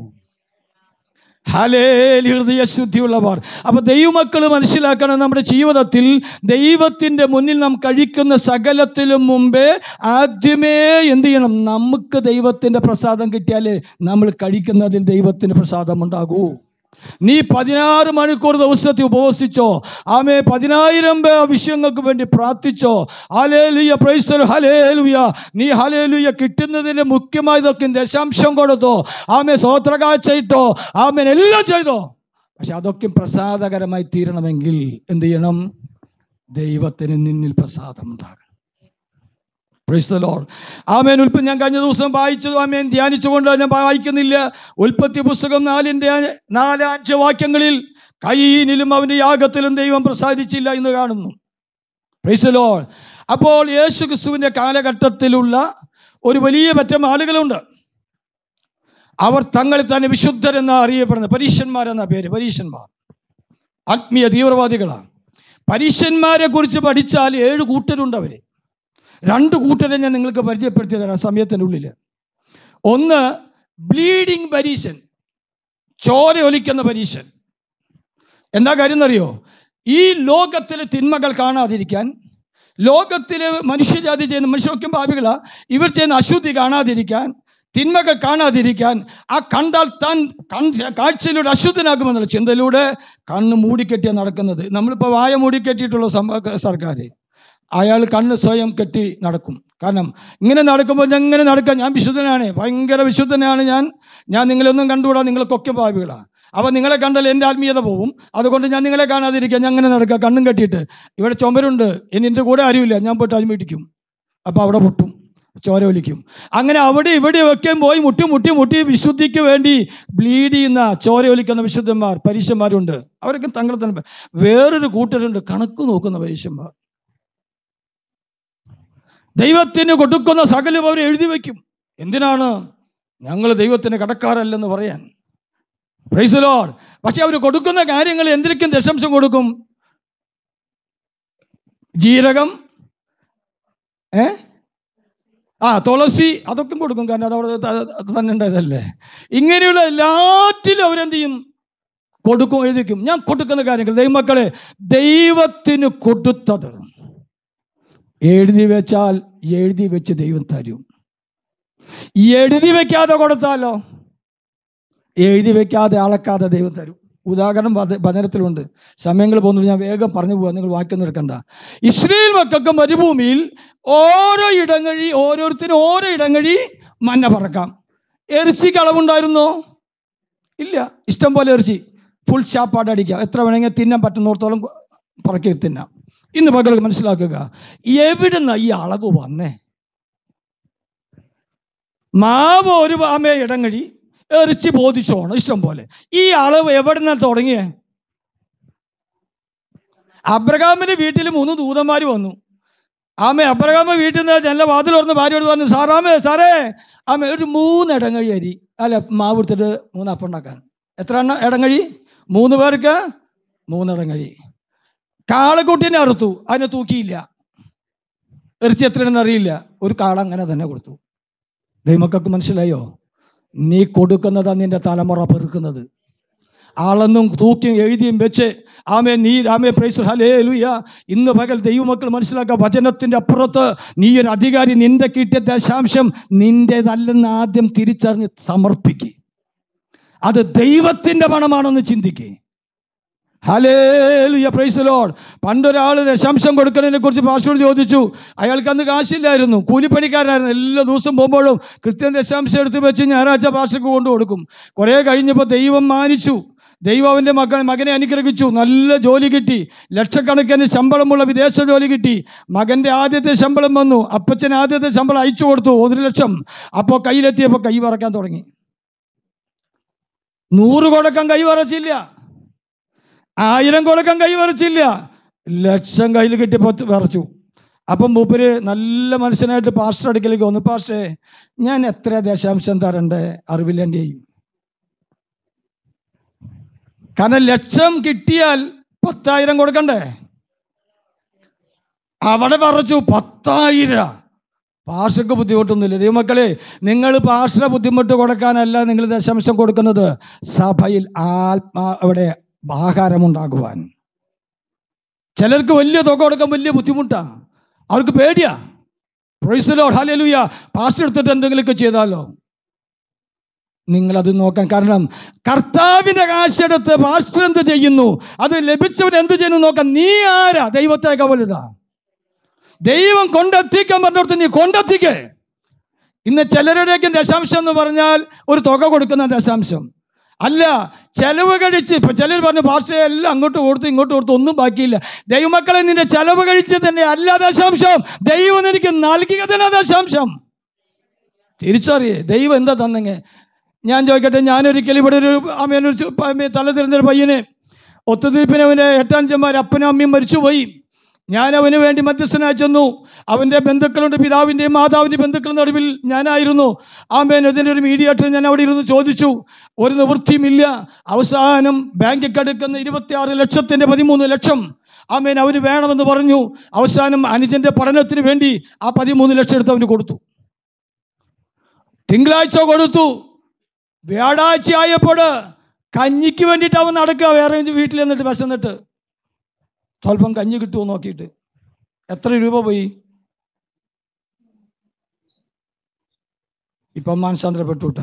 ഹലേലി ഹൃദയശുദ്ധിയുള്ളവർ അപ്പൊ ദൈവമക്കൾ മനസ്സിലാക്കണം നമ്മുടെ ജീവിതത്തിൽ ദൈവത്തിന്റെ മുന്നിൽ നാം കഴിക്കുന്ന സകലത്തിലും മുമ്പേ ആദ്യമേ എന്ത് ചെയ്യണം നമുക്ക് ദൈവത്തിന്റെ പ്രസാദം കിട്ടിയാലേ നമ്മൾ കഴിക്കുന്നതിൽ ദൈവത്തിന് പ്രസാദം ഉണ്ടാകൂ നീ പതിനാറ് മണിക്കൂർ ദിവസത്തിൽ ഉപവസിച്ചോ ആമേ പതിനായിരം പേ- വിഷയങ്ങൾക്ക് വേണ്ടി പ്രാർത്ഥിച്ചോ ഹലേലുയ പ്രൈസർ ഹലേലുയ നീ ഹലേലുയ കിട്ടുന്നതിന് മുഖ്യമായതൊക്കെ ദശാംശം കൊടുത്തോ ആമേ സ്വോത്രകാഴ്ചയിട്ടോ ആമേൻ എല്ലാം ചെയ്തോ പക്ഷെ അതൊക്കെ പ്രസാദകരമായി തീരണമെങ്കിൽ എന്ത് ചെയ്യണം ദൈവത്തിന് നിന്നിൽ പ്രസാദം ഉണ്ടാകണം Praise the Lord. ആമേൻ ഉൽപ്പത്തി ഞാൻ കഴിഞ്ഞ ദിവസം വായിച്ചത് ആമേൻ ധ്യാനിച്ചുകൊണ്ട് ഞാൻ വായിക്കുന്നില്ല ഉൽപ്പത്തി പുസ്തകം നാലിൻ്റെ നാല് അഞ്ച് വാക്യങ്ങളിൽ കയ്യിനിലും അവൻ്റെ യാഗത്തിലും ദൈവം പ്രസാദിച്ചില്ല എന്ന് കാണുന്നു Praise the Lord. അപ്പോൾ യേശു ക്രിസ്തുവിൻ്റെ കാലഘട്ടത്തിലുള്ള ഒരു വലിയ പറ്റം ആളുകളുണ്ട് അവർ തങ്ങളെ തന്നെ വിശുദ്ധരെന്ന് അറിയപ്പെടുന്ന പരീശന്മാരെന്ന പേര് പരീശന്മാർ ആത്മീയ തീവ്രവാദികളാണ് പരീശന്മാരെ കുറിച്ച് പഠിച്ചാൽ ഏഴ് കൂട്ടരുണ്ട് അവര് രണ്ട് കൂട്ടരെ ഞാൻ നിങ്ങൾക്ക് പരിചയപ്പെടുത്തി തരാം സമയത്തിൻ്റെ ഉള്ളിൽ ഒന്ന് ബ്ലീഡിങ് പരീശൻ ചോര ഒലിക്കുന്ന പരീശൻ എന്താ കാര്യം എന്നറിയോ ഈ ലോകത്തിലെ തിന്മകൾ കാണാതിരിക്കാൻ ലോകത്തിലെ മനുഷ്യജാതി ചെയ്യുന്ന മനുഷ്യർക്കും ഭാവികളാ ഇവർ ചെയ്യുന്ന അശുദ്ധി കാണാതിരിക്കാൻ തിന്മകൾ കാണാതിരിക്കാൻ ആ കണ്ടാൽ താൻ കൺ- കാഴ്ചയിലൂടെ അശുദ്ധനാകുമെന്നുള്ള ചിന്തയിലൂടെ കണ്ണ് മൂടിക്കെട്ടിയാണ് നടക്കുന്നത് നമ്മളിപ്പോൾ വായ മൂടിക്കെട്ടിയിട്ടുള്ള സംഭവ സർക്കാർ അയാൾ കണ്ണ് സ്വയം കെട്ടി നടക്കും കാരണം ഇങ്ങനെ നടക്കുമ്പോൾ ഞാൻ ഇങ്ങനെ നടക്കാം ഞാൻ വിശുദ്ധനാണ് ഭയങ്കര വിശുദ്ധനാണ് ഞാൻ ഞാൻ നിങ്ങളൊന്നും കണ്ടുകൂടാ നിങ്ങൾക്കൊക്കെ ഭാവികളാണ് അപ്പോൾ നിങ്ങളെ കണ്ടാൽ എൻ്റെ ആത്മീയത പോകും അതുകൊണ്ട് ഞാൻ നിങ്ങളെ കാണാതിരിക്കാം ഞാൻ അങ്ങനെ നടക്കുക കണ്ണും കെട്ടിയിട്ട് ഇവിടെ ചുമരുണ്ട് ഇനി എൻ്റെ കൂടെ ആരുമില്ല ഞാൻ പോയിട്ട് അതിന് പിടിക്കും അപ്പോൾ അവിടെ പൊട്ടും ചോര ഒലിക്കും അങ്ങനെ അവിടെ ഇവിടെ ഒക്കെ പോയി മുട്ടി മുട്ടി മുട്ടി വിശുദ്ധിക്ക് വേണ്ടി ബ്ലീഡ് ചെയ്യുന്ന ചോര ഒലിക്കുന്ന വിശുദ്ധന്മാർ പരീശന്മാരുണ്ട് അവരൊക്കെ തങ്ങളെ തന്നെ വേറൊരു കൂട്ടരുണ്ട് കണക്ക് നോക്കുന്ന പരീശന്മാർ ദൈവത്തിന് കൊടുക്കുന്ന സകലം അവർ എഴുതി വയ്ക്കും എന്തിനാണ് ഞങ്ങൾ ദൈവത്തിന് കടക്കാറല്ലെന്ന് പറയാൻ പ്രൈസ് ലോഡ് പക്ഷെ അവർ കൊടുക്കുന്ന കാര്യങ്ങൾ എന്തിനൊക്കെ ദശംശം കൊടുക്കും ജീരകം ഏ ആ തുളസി അതൊക്കെ കൊടുക്കും കാരണം അത് അവിടെ ത- ത- തന്നെ ഉണ്ടായതല്ലേ ഇങ്ങനെയുള്ള എല്ലാറ്റിലും അവരെന്ത് ചെയ്യും കൊടുക്കും എഴുതിക്കും ഞാൻ കൊടുക്കുന്ന കാര്യങ്ങൾ ദൈവമക്കളെ ദൈവത്തിന് കൊടുത്തത് എഴുതി വെച്ചാൽ എഴുതി വെച്ച് ദൈവം തരും എഴുതി വെക്കാതെ കൊടുത്താലോ എഴുതി വെക്കാതെ അളക്കാതെ ദൈവം തരും ഉദാഹരണം വച- വചനത്തിലുണ്ട് സമയങ്ങൾ പോകുന്നത് ഞാൻ വേഗം പറഞ്ഞു പോവാ നിങ്ങൾ വാക്യം എടുക്കണ്ട ഇസ്രയേൽ മക്കൾക്ക് മരുഭൂമിയിൽ ഓരോ ഇടങ്ങഴി ഓരോരുത്തരും ഓരോ ഇടങ്ങഴി മഞ്ഞ പറക്കാം ഇറച്ചിക്ക് അളവുണ്ടായിരുന്നോ ഇല്ല ഇഷ്ടം പോലെ ഇറച്ചി ഫുൾ ഷാപ്പാട് അടിക്കാം എത്ര വേണമെങ്കിൽ തിന്നാൻ പറ്റുന്നിടത്തോളം പറക്കി തിന്നാം ഇന്ന് പകൽ മനസ്സിലാക്കുക എവിടുന്ന ഈ അളവ് വന്നേ മാവ് ഒരു ആമേ ഇടങ്ങഴി എറിച്ച് ബോധിച്ചോണം ഇഷ്ടം പോലെ ഈ അളവ് എവിടുന്ന തുടങ്ങിയേ അബ്രഹാമിന്റെ വീട്ടിൽ മൂന്ന് ദൂതന്മാർ വന്നു ആമേ അബ്രഹാമ വീട്ടിൽ നിന്ന് ജനല വാതിൽ തുറന്ന് ഭാര്യയോട് പറഞ്ഞു സാറാമേ സാറേ ആമേ ഒരു മൂന്ന് ഇടങ്ങഴി അരി അല്ല മാവ് എടുത്തിട്ട് മൂന്ന് അപ്പം ഉണ്ടാക്കാൻ എത്ര എണ്ണ ഇടങ്ങഴി മൂന്ന് പേർക്ക് മൂന്ന് ഇടങ്ങഴി കാളക്കുട്ടീനെ അറുത്തു അതിനെ തൂക്കിയില്ല ഇറച്ചി എത്രയാണെന്ന് അറിയില്ല ഒരു കാള അങ്ങനെ തന്നെ കൊടുത്തു ദൈവമക്കൾക്ക് മനസ്സിലായോ നീ കൊടുക്കുന്നതാ നിന്റെ തലമുറ പെറുക്കുന്നത് ആളെന്നും തൂക്കിയും എഴുതിയും വെച്ച് ആമേ നീ ആമേ പ്രൈസ് ഹലേ ലുയ ഇന്ന് പകൽ ദൈവമക്കൾ മനസ്സിലാക്കുക വചനത്തിന്റെ അപ്പുറത്ത് നീ ഒരു അധികാരി നിന്റെ കിട്ടിയ ദശാംശം നിന്റേതല്ലെന്ന് ആദ്യം തിരിച്ചറിഞ്ഞ് സമർപ്പിക്കുക അത് ദൈവത്തിന്റെ പണമാണെന്ന് ചിന്തിക്കേ ഹലേലുയ പ്രൈസ് ലോഡ് പണ്ടൊരാൾ ദശാംശം കൊടുക്കുന്നതിനെ കുറിച്ച് പാസ്വേഡ് ചോദിച്ചു അയാൾക്ക് അന്ന് കാശില്ലായിരുന്നു കൂലിപ്പണിക്കാരനായിരുന്നു എല്ലാ ദിവസം പോകുമ്പോഴും കൃത്യം ദശാംശം എടുത്ത് വെച്ച് ഞായറാഴ്ച പാസ്റ്റർക്ക് കൊണ്ടു കൊടുക്കും കുറേ കഴിഞ്ഞപ്പോൾ ദൈവം മാനിച്ചു ദൈവം അവൻ്റെ മകൻ മകനെ അനുഗ്രഹിച്ചു നല്ല ജോലി കിട്ടി ലക്ഷക്കണക്കിന് ശമ്പളമുള്ള വിദേശ ജോലി കിട്ടി മകൻ്റെ ആദ്യത്തെ ശമ്പളം വന്നു അപ്പച്ചൻ ആദ്യത്തെ ശമ്പളം അയച്ചു കൊടുത്തു ഒരു ലക്ഷം അപ്പോൾ കയ്യിലെത്തിയപ്പോൾ കൈ വറക്കാൻ തുടങ്ങി നൂറ് കൊടുക്കാൻ കൈ വറച്ചില്ല ആയിരം കൊടുക്കാൻ കൈ വരച്ചില്ല ലക്ഷം കയ്യിൽ കിട്ടിയപ്പോൾ വിറച്ചു അപ്പം മൂപ്പര് നല്ല മനുഷ്യനായിട്ട് പാസ്റ്റർ അടുക്കലേക്ക് വന്നു പാസ്റ്റേ ഞാൻ എത്ര ദശാംശം തരണ്ടേ അറിവില്ലേണ്ടി കാരണം ലക്ഷം കിട്ടിയാൽ പത്തായിരം കൊടുക്കണ്ടേ അവിടെ പറഞ്ഞു പത്തായിരം പാഷക്ക് ബുദ്ധിമുട്ടൊന്നുമില്ല ദൈവമക്കളെ നിങ്ങൾ പാഷ ബുദ്ധിമുട്ട് കൊടുക്കാനല്ല നിങ്ങൾ ദശാംശം കൊടുക്കുന്നത് സഭയിൽ ആത്മാ അവിടെ ആഹാരമുണ്ടാകുവാൻ ചിലർക്ക് വലിയ തുക കൊടുക്കാൻ വലിയ ബുദ്ധിമുട്ടാ അവർക്ക് പേടിയാ പ്രൊയ്സലോ ഹാലൂയ പാസ്റ്റ് എടുത്തിട്ട് എന്തെങ്കിലുമൊക്കെ ചെയ്താലോ നിങ്ങൾ അത് നോക്കാൻ കാരണം കർത്താവിന്റെ കാശെടുത്ത് പാസ്റ്റർ എന്ത് ചെയ്യുന്നു അത് ലഭിച്ചവൻ എന്ത് ചെയ്യുന്നു നോക്കാൻ നീ ആരാ ദൈവത്തെ വലുതാ ദൈവം കൊണ്ടെത്തിക്കാൻ പറഞ്ഞിടത്ത് നീ കൊണ്ടെത്തിക്കേ ഇന്ന് ചിലരുടെയൊക്കെ ദശാംശം എന്ന് പറഞ്ഞാൽ ഒരു തുക കൊടുക്കുന്ന ദശാംശം അല്ല ചെലവ് കഴിച്ച് ഇപ്പൊ ചിലർ പറഞ്ഞു പാസ്റ്റേ എല്ലാം അങ്ങോട്ട് കൊടുത്തു ഇങ്ങോട്ട് കൊടുത്തു ഒന്നും ബാക്കിയില്ല ദൈവമക്കളെ നിന്റെ ചെലവ് കഴിച്ച് തന്നെ അല്ല ദശാംശം ദൈവം എനിക്ക് നൽകിയ തന്നെ ദശാംശം തിരിച്ചറിയേ ദൈവം എന്താ തന്നെങ്ങ ഞാൻ ചോദിക്കട്ടെ ഞാനൊരിക്കലും ഇവിടെ ഒരു അമ്മേനൊരു ചു- അമ്മേ തല തിരുന്നൊരു പയ്യന് ഒത്തുതീർപ്പിന് അവൻ്റെ എട്ടാഞ്ചന്മാർ അപ്പനും അമ്മയും മരിച്ചുപോയി ഞാൻ അവന് വേണ്ടി മധ്യസ്ഥനായി ചെന്നു അവൻ്റെ ബന്ധുക്കളുണ്ട് പിതാവിൻ്റെയും മാതാവിൻ്റെയും ബന്ധുക്കളുടെ നടുവിൽ ഞാനായിരുന്നു ആമേൻ ഇതിൻ്റെ ഒരു മീഡിയേറ്റർ ഞാൻ അവിടെ ഇരുന്ന് ചോദിച്ചു ഒരു നിവൃത്തിയുമില്ല അവസാനം ബാങ്കിൽ കടുക്കുന്ന ഇരുപത്തിയാറ് ലക്ഷത്തിൻ്റെ പതിമൂന്ന് ലക്ഷം ആമേൻ അവന് വേണമെന്ന് പറഞ്ഞു അവസാനം അനുജൻ്റെ പഠനത്തിന് വേണ്ടി ആ പതിമൂന്ന് ലക്ഷം എടുത്ത് അവന് കൊടുത്തു തിങ്കളാഴ്ച കൊടുത്തു വ്യാഴാഴ്ച ആയപ്പോൾ കഞ്ഞിക്ക് വേണ്ടിയിട്ട് അവൻ നടക്കുക വേറെ വീട്ടിൽ നിന്നിട്ട് വിശന്നിട്ട് സ്വല്പം കഞ്ഞി കിട്ടുമോ നോക്കിയിട്ട് എത്ര രൂപ പോയി ഇപ്പം മാനസാന്തരപ്പെട്ടു കേട്ടോ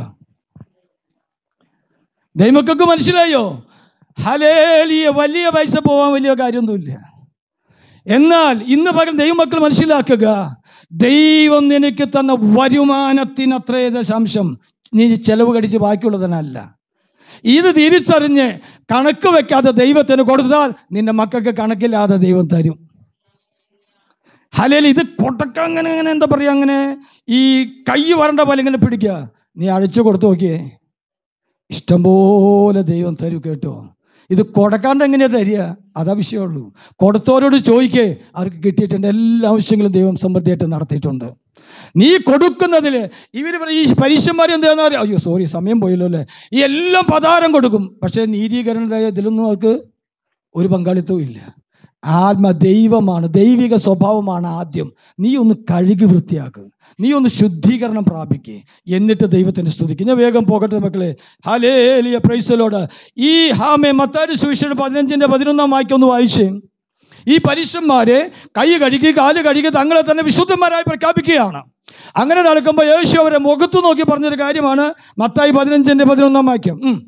ദൈവമക്കൾക്ക് മനസ്സിലായോ ഹലേലിയ വലിയ പൈസ പോവാൻ വലിയ കാര്യമൊന്നുമില്ല എന്നാൽ ഇന്ന് പകൽ ദൈവമക്കൾ മനസ്സിലാക്കുക ദൈവം നിനക്ക് തന്ന വരുമാനത്തിന് അത്രേ ദശാംശം നീ ചെലവ് കടിച്ച് ബാക്കിയുള്ളതിനല്ല ഇത് തിരിച്ചറിഞ്ഞ് കണക്ക് വെക്കാതെ ദൈവത്തിന് കൊടുത്താൽ നിന്റെ മക്കൾക്ക് കണക്കില്ലാതെ ദൈവം തരും ഹലേൽ ഇത് കൊട്ടക്ക അങ്ങനെ അങ്ങനെ എന്താ പറയുക അങ്ങനെ ഈ കൈ വരണ്ട പോലെ ഇങ്ങനെ പിടിക്കുക നീ അഴിച്ചു കൊടുത്തു നോക്കിയേ ഇഷ്ടംപോലെ ദൈവം തരൂ കേട്ടോ ഇത് കൊടുക്കാണ്ട് എങ്ങനെയാ തരിക അതാ വിഷയമുള്ളൂ കൊടുത്തവരോട് ചോദിക്കേ അവർക്ക് കിട്ടിയിട്ടുണ്ട് എല്ലാ ആവശ്യങ്ങളും ദൈവം സമൃദ്ധിയായിട്ട് നടത്തിയിട്ടുണ്ട് നീ കൊടുക്കുന്നതിൽ ഇവർ ഈ പരീക്ഷന്മാർ എന്താണെന്ന് അറിയാം അയ്യോ സോറി സമയം പോയല്ലോ അല്ലേ ഈ എല്ലാം പതാരം കൊടുക്കും പക്ഷേ നീതീകരണ ഇതിലൊന്നും അവർക്ക് ഒരു പങ്കാളിത്തവും ഇല്ല ആത്മ ദൈവമാണ് ദൈവിക സ്വഭാവമാണ് ആദ്യം നീ ഒന്ന് കഴുകി വൃത്തിയാക്കുക നീ ഒന്ന് ശുദ്ധീകരണം പ്രാപിക്കുക എന്നിട്ട് ദൈവത്തിനെ സ്തുതിക്കുക ഞാൻ വേഗം പോകട്ടെ മക്കളെ ഹലേലിയ പ്രൈസലോട് ഈ ഹാമേ മത്താരി സുവിശേഷം പതിനഞ്ചിന്റെ പതിനൊന്നാം വാക്യം ഒന്ന് വായിച്ചേ ഈ പരീക്ഷന്മാരെ കൈ കഴുകി കാല് കഴുകി തങ്ങളെ തന്നെ വിശുദ്ധന്മാരായി പ്രഖ്യാപിക്കുകയാണ് അങ്ങനെ നടക്കുമ്പോൾ യേശു അവരെ മുഖത്ത് നോക്കി പറഞ്ഞൊരു കാര്യമാണ് മത്തായി പതിനഞ്ചിന്റെ പതിനൊന്നാം വാക്യം ഉം.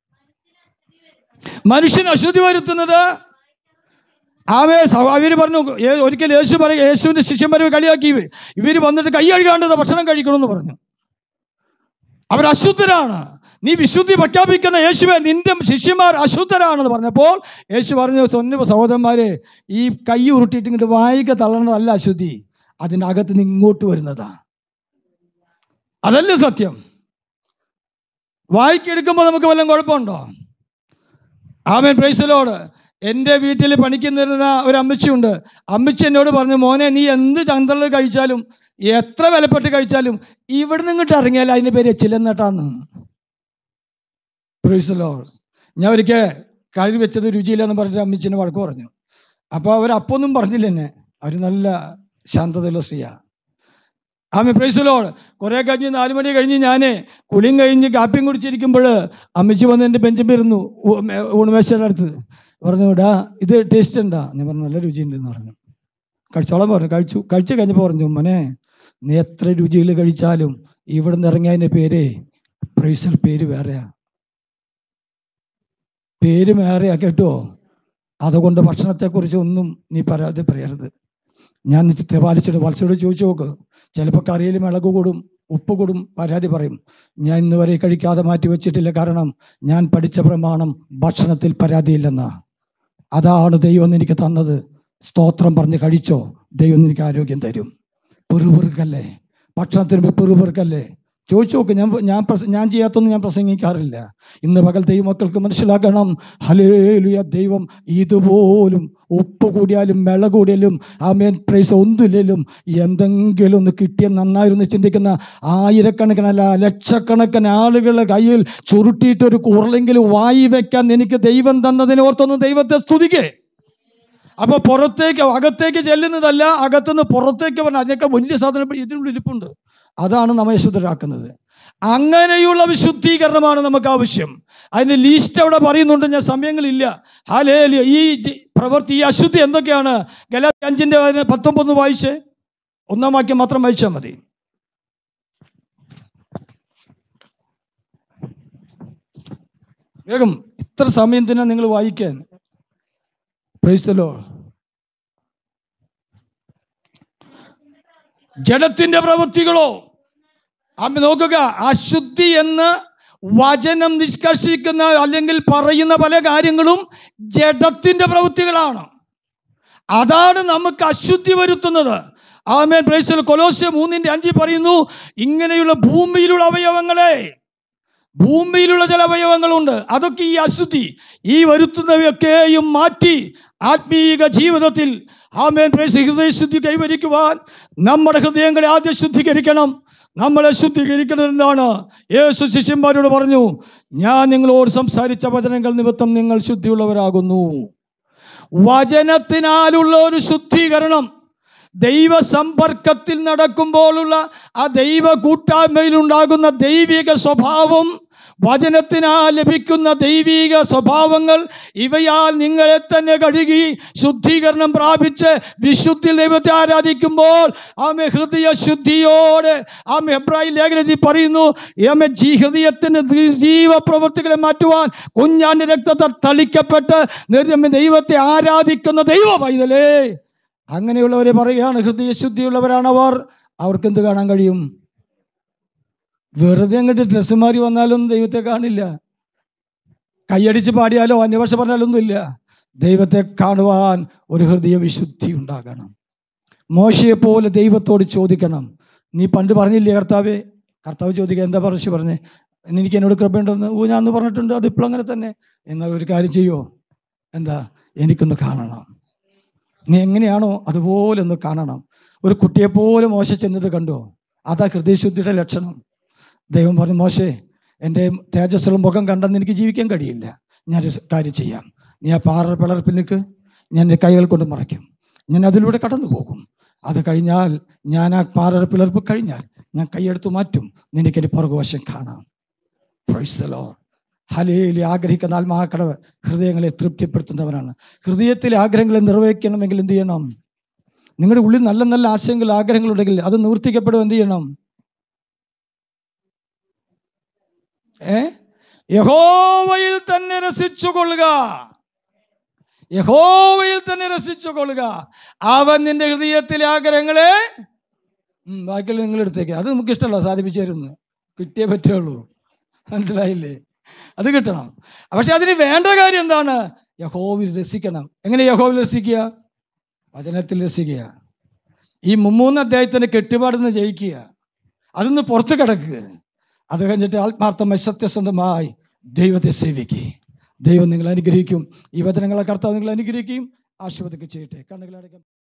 മനുഷ്യൻ അശുദ്ധി വരുത്തുന്നത് ആവേ അവര് പറഞ്ഞു ഏ- ഒരിക്കൽ യേശു പറയും യേശുവിന്റെ ശിഷ്യന്മാരെ കളിയാക്കി ഇവർ ഇവർ വന്നിട്ട് കൈ കഴുകാണ്ടത് ഭക്ഷണം കഴിക്കണമെന്ന് പറഞ്ഞു അവർ അശുദ്ധരാണ് നീ വിശുദ്ധി പ്രഖ്യാപിക്കുന്ന യേശുവെ നിന്റെ ശിഷ്യന്മാർ അശുദ്ധരാണെന്ന് പറഞ്ഞപ്പോൾ യേശു പറഞ്ഞു സ്വന്തം സഹോദരന്മാരെ ഈ കൈ ഉരുട്ടിയിട്ട് ഇങ്ങോട്ട് വായിക്ക തള്ളണതല്ല അശുദ്ധി അതിൻ്റെ അകത്ത് നിന്ന് ഇങ്ങോട്ട് വരുന്നതാ അതല്ലേ സത്യം വായിക്കെടുക്കുമ്പോൾ നമുക്ക് വല്ലതും കുഴപ്പമുണ്ടോ ആമേൻ പ്രൈസലോട് എൻ്റെ വീട്ടിൽ പണിക്ക് നിന്നിരുന്ന ഒരു അമ്മച്ചിയുണ്ട് അമ്മച്ചി എന്നോട് പറഞ്ഞു മോനെ നീ എന്ത് ചന്തള് കഴിച്ചാലും എത്ര വിലപ്പെട്ട് കഴിച്ചാലും ഇവിടുന്ന് ഇങ്ങോട്ട് ഇറങ്ങിയാൽ അതിൻ്റെ പേര് ചിലന്നട്ടാന്ന് പ്രൈസലോ ഞാൻ ഒരിക്കൽ കഴി വെച്ചത് രുചിയില്ലെന്ന് പറഞ്ഞിട്ട് അമ്മച്ചിനെ വഴക്ക് പറഞ്ഞു അപ്പോൾ അവർ അപ്പൊന്നും പറഞ്ഞില്ല എന്നെ അവർ നല്ല ശാന്തതയുള്ള സ്ത്രീയാ ആമി പ്രൈസലോട് കുറെ കഴിഞ്ഞ് നാല് മണി കഴിഞ്ഞ് ഞാൻ കുളിയും കഴിഞ്ഞ് കാപ്പിയും കുടിച്ചിരിക്കുമ്പോൾ അമ്മച്ചി വന്ന് എൻ്റെ ബെഞ്ചിൽ ഇരുന്നു ഊണുമേശയുടെ അടുത്ത് പറഞ്ഞു ഇടാ ഇത് ടേസ്റ്റ് ഉണ്ടാ ഞാൻ പറഞ്ഞു നല്ല രുചിയുണ്ടെന്ന് പറഞ്ഞു കഴിച്ചോളാൻ പറഞ്ഞു കഴിച്ചു കഴിച്ചു കഴിഞ്ഞപ്പോൾ പറഞ്ഞു മോനെ നീ എത്ര രുചിയിൽ കഴിച്ചാലും ഇവിടെ നിന്ന് ഇറങ്ങിയതിൻ്റെ പേര് പ്രൈസൽ പേര് വേറെയാ പേര് വേറെയാ കേട്ടോ അതുകൊണ്ട് ഭക്ഷണത്തെക്കുറിച്ച് ഒന്നും നീ പരാതി പറയരുത് ഞാൻ പാലിച്ചിട്ട് വത്സയോട് ചോദിച്ചു നോക്ക് ചിലപ്പോൾ കറിയിൽ മിളക് കൂടും ഉപ്പ് കൂടും പരാതി പറയും ഞാൻ ഇന്ന് വരെ കഴിക്കാതെ മാറ്റി വെച്ചിട്ടില്ല കാരണം ഞാൻ പഠിച്ച പ്രമാണം ഭക്ഷണത്തിൽ പരാതിയില്ലെന്നാ അതാണ് ദൈവം എനിക്ക് തന്നത് സ്തോത്രം പറഞ്ഞ് കഴിച്ചോ ദൈവം എനിക്ക് ആരോഗ്യം തരും പെറുപെറുക്കല്ലേ ഭക്ഷണത്തിന് പെറുപെറുക്കല്ലേ ചോദിച്ചു നോക്ക് ഞാൻ ഞാൻ പ്രസ- ഞാൻ ചെയ്യാത്തൊന്നും ഞാൻ പ്രസംഗിക്കാറില്ല ഇന്ന് പകൽ ദൈവമക്കൾക്ക് മനസ്സിലാക്കണം ഹലേലുയ ദൈവം ഇതുപോലും ഉപ്പ് കൂടിയാലും വെള്ള കൂടിയാലും ആമേൻ പ്രൈസ് ഒന്നുമില്ലെങ്കിലും എന്തെങ്കിലും ഒന്ന് കിട്ടിയ നന്നായിരുന്നു ചിന്തിക്കുന്ന ആയിരക്കണക്കിനല്ല ലക്ഷക്കണക്കിന് ആളുകളുടെ കയ്യിൽ ചുരുട്ടിയിട്ട് ഒരു കുറലെങ്കിലും വായി വെക്കാൻ എനിക്ക് ദൈവം തന്നതിനെ ഓർത്തൊന്ന് ദൈവത്തെ സ്തുതിക്കേ അപ്പൊ പുറത്തേക്ക് അകത്തേക്ക് ചെല്ലുന്നതല്ല അകത്തുനിന്ന് പുറത്തേക്ക് പറഞ്ഞ അതിനൊക്കെ വലിയ സാധനം ഇതിനുള്ളിൽ ഇരിപ്പുണ്ട് അതാണ് നമ്മെ ശുദ്ധരാക്കുന്നത് അങ്ങനെയുള്ള വിശുദ്ധീകരണമാണ് നമുക്ക് ആവശ്യം അതിന്റെ ലീസ്റ്റ് അവിടെ പറയുന്നുണ്ട് ഞാൻ സമയങ്ങളില്ല ഹാലേലിയ ഈ ജി- പ്രവൃത്തി ഈ അശുദ്ധി എന്തൊക്കെയാണ് ഗലാത്തി അഞ്ചിന്റെ പതിന- പത്തൊമ്പത് വായിച്ച് ഒന്നാം വാക്യം മാത്രം വായിച്ചാൽ മതി വേഗം ഇത്ര സമയം തന്നെ നിങ്ങൾ വായിക്കാൻ പ്രൈസ്തലോ ജഡത്തിന്റെ പ്രവൃത്തികളോ അമ്മ നോക്കുക അശുദ്ധി എന്ന് വചനം നിഷ്കർഷിക്കുന്ന അല്ലെങ്കിൽ പറയുന്ന പല കാര്യങ്ങളും ജഡത്തിന്റെ പ്രവൃത്തികളാണ് അതാണ് നമുക്ക് അശുദ്ധി വരുത്തുന്നത് ആമേൻ പ്രൈസൽ കൊലോസ്യ മൂന്നിന്റെ അഞ്ചിൽ പറയുന്നു ഇങ്ങനെയുള്ള ഭൂമിയിലുള്ള അവയവങ്ങളെ ഭൂമിയിലുള്ള ചില അവയവങ്ങളുണ്ട് അതൊക്കെ ഈ അശുദ്ധി ഈ വരുത്തുന്നവയൊക്കെയും മാറ്റി ആത്മീക ജീവിതത്തിൽ ആമേൻ പ്രൈസ് ഹൃദയശുദ്ധി കൈവരിക്കുവാൻ നമ്മുടെ ഹൃദയങ്ങളെ ആദ്യം ശുദ്ധീകരിക്കണം നമ്മളെ ശുദ്ധീകരിക്കുന്നത് എന്താണ് യേശു ശിഷ്യന്മാരോട് പറഞ്ഞു ഞാൻ നിങ്ങളോട് സംസാരിച്ച വചനങ്ങൾ നിമിത്തം നിങ്ങൾ ശുദ്ധിയുള്ളവരാകുന്നു വചനത്തിനാലുള്ള ഒരു ശുദ്ധീകരണം ദൈവ സമ്പർക്കത്തിൽ നടക്കുമ്പോഴുള്ള ആ ദൈവ കൂട്ടായ്മയിലുണ്ടാകുന്ന ദൈവിക സ്വഭാവം വചനത്തിനാൽ ലഭിക്കുന്ന ദൈവിക സ്വഭാവങ്ങൾ ഇവയാൽ നിങ്ങളെ തന്നെ കഴുകി ശുദ്ധീകരണം പ്രാപിച്ച് വിശുദ്ധി ദൈവത്തെ ആരാധിക്കുമ്പോൾ ആമെ ഹൃദയ ശുദ്ധിയോടെ ആമെ എബ്രാഹിം ലേഖനത്തിൽ പറയുന്നു ആമെ ജീ ഹൃദയത്തിന് ജീവ പ്രവൃത്തികളെ മാറ്റുവാൻ കുഞ്ഞാന്റെ രക്തത്തെ തളിക്കപ്പെട്ട് നിർമ്മ ദൈവത്തെ ആരാധിക്കുന്ന ദൈവ പൈതലേ അങ്ങനെയുള്ളവരെ പറയുകയാണ് ഹൃദയശുദ്ധിയുള്ളവരാണ് അവർ അവർക്ക് എന്ത് കാണാൻ കഴിയും വെറുതെ അങ്ങോട്ട് ഡ്രസ്സ് മാറി വന്നാലൊന്നും ദൈവത്തെ കാണില്ല കൈയടിച്ച് പാടിയാലോ അന്യഭാഷ പറഞ്ഞാലൊന്നും ഇല്ല ദൈവത്തെ കാണുവാൻ ഒരു ഹൃദയ വിശുദ്ധി ഉണ്ടാകണം മോശയെ പോലെ ദൈവത്തോട് ചോദിക്കണം നീ പണ്ട് പറഞ്ഞില്ലേ കർത്താവേ കർത്താവ് ചോദിക്കുക എന്താ പറഞ്ഞു പറഞ്ഞേ എനിക്ക് എന്നോട് കൃപയുണ്ടെന്ന് ഓ ഞാൻ അന്ന് പറഞ്ഞിട്ടുണ്ട് അത് ഇപ്പോൾ അങ്ങനെ തന്നെ എന്നാൽ ഒരു കാര്യം ചെയ്യുമോ എന്താ എനിക്കൊന്ന് കാണണം നീ എങ്ങനെയാണോ അതുപോലെ ഒന്ന് കാണണം ഒരു കുട്ടിയെ പോലെ മോശ ചെന്നത് കണ്ടോ അതാ ഹൃദയശുദ്ധിയുടെ ലക്ഷണം ദൈവം പറഞ്ഞു മോശേ എൻ്റെ തേജസ്സുള്ള മുഖം കണ്ടെന്ന് എനിക്ക് ജീവിക്കാൻ കഴിയില്ല ഞാനൊരു കാര്യം ചെയ്യാം നീ ആ പാറ പിളർപ്പിൽ നിൽക്ക് ഞാൻ എൻ്റെ കൈകൾ കൊണ്ട് മറയ്ക്കും ഞാൻ അതിലൂടെ കടന്നു പോകും അത് കഴിഞ്ഞാൽ ഞാൻ ആ പാറ പിളർപ്പ് കഴിഞ്ഞാൽ ഞാൻ കൈയെടുത്ത് മാറ്റും നിനക്ക് എൻ്റെ പുറകുവശം കാണാം Praise the Lord. ഹലേലി ആഗ്രഹിക്കുന്ന ആത്മാക്കടവ് ഹൃദയങ്ങളെ തൃപ്തിപ്പെടുത്തുന്നവനാണ് ഹൃദയത്തിലെ ആഗ്രഹങ്ങളെ നിറവേറ്റണമെങ്കിൽ എന്ത് ചെയ്യണം നിങ്ങളുടെ ഉള്ളിൽ നല്ല നല്ല ആശയങ്ങൾ ആഗ്രഹങ്ങളുണ്ടെങ്കിൽ അത് നിവർത്തിക്കപ്പെടും എന്ത് ചെയ്യണം ഏ യഹോവയിൽ തന്നെ രസിച്ചുകൊള്ളുക യഹോവയിൽ തന്നെ രസിച്ചുകൊള്ളുക അവൻ നിന്റെ ഹൃദയത്തിലെ ആഗ്രഹങ്ങളെ ഉം, ബാക്കിയുള്ള നിങ്ങൾ എടുത്തേക്ക് അത് നമുക്ക് ഇഷ്ടമല്ല സാധിപ്പിച്ചു തരുന്നു കിട്ടിയേ പറ്റുള്ളൂ മനസ്സിലായില്ലേ അത് കിട്ടണം പക്ഷെ അതിന് വേണ്ട കാര്യം എന്താണ് യഹോവിൽ രസിക്കണം എങ്ങനെ യഹോവിൽ രസിക്കുക വചനത്തിൽ രസിക്കുക ഈ മുമ്മൂന്ന് അധ്യായത്തിന്റെ കെട്ടുപാടുന്ന് ജയിക്കുക അതൊന്ന് പുറത്ത് കിടക്കുക അത് കഴിഞ്ഞിട്ട് ആത്മാർത്ഥമായി സത്യസന്ധമായി ദൈവത്തെ സേവിക്കുക ദൈവം നിങ്ങൾ അനുഗ്രഹിക്കും ഈ വചനങ്ങളെ കർത്താവ് നിങ്ങൾ അനുഗ്രഹിക്കുകയും ആശീർവദിക്കുക ചെയ്യട്ടെ കണ്ണുകളടക്കം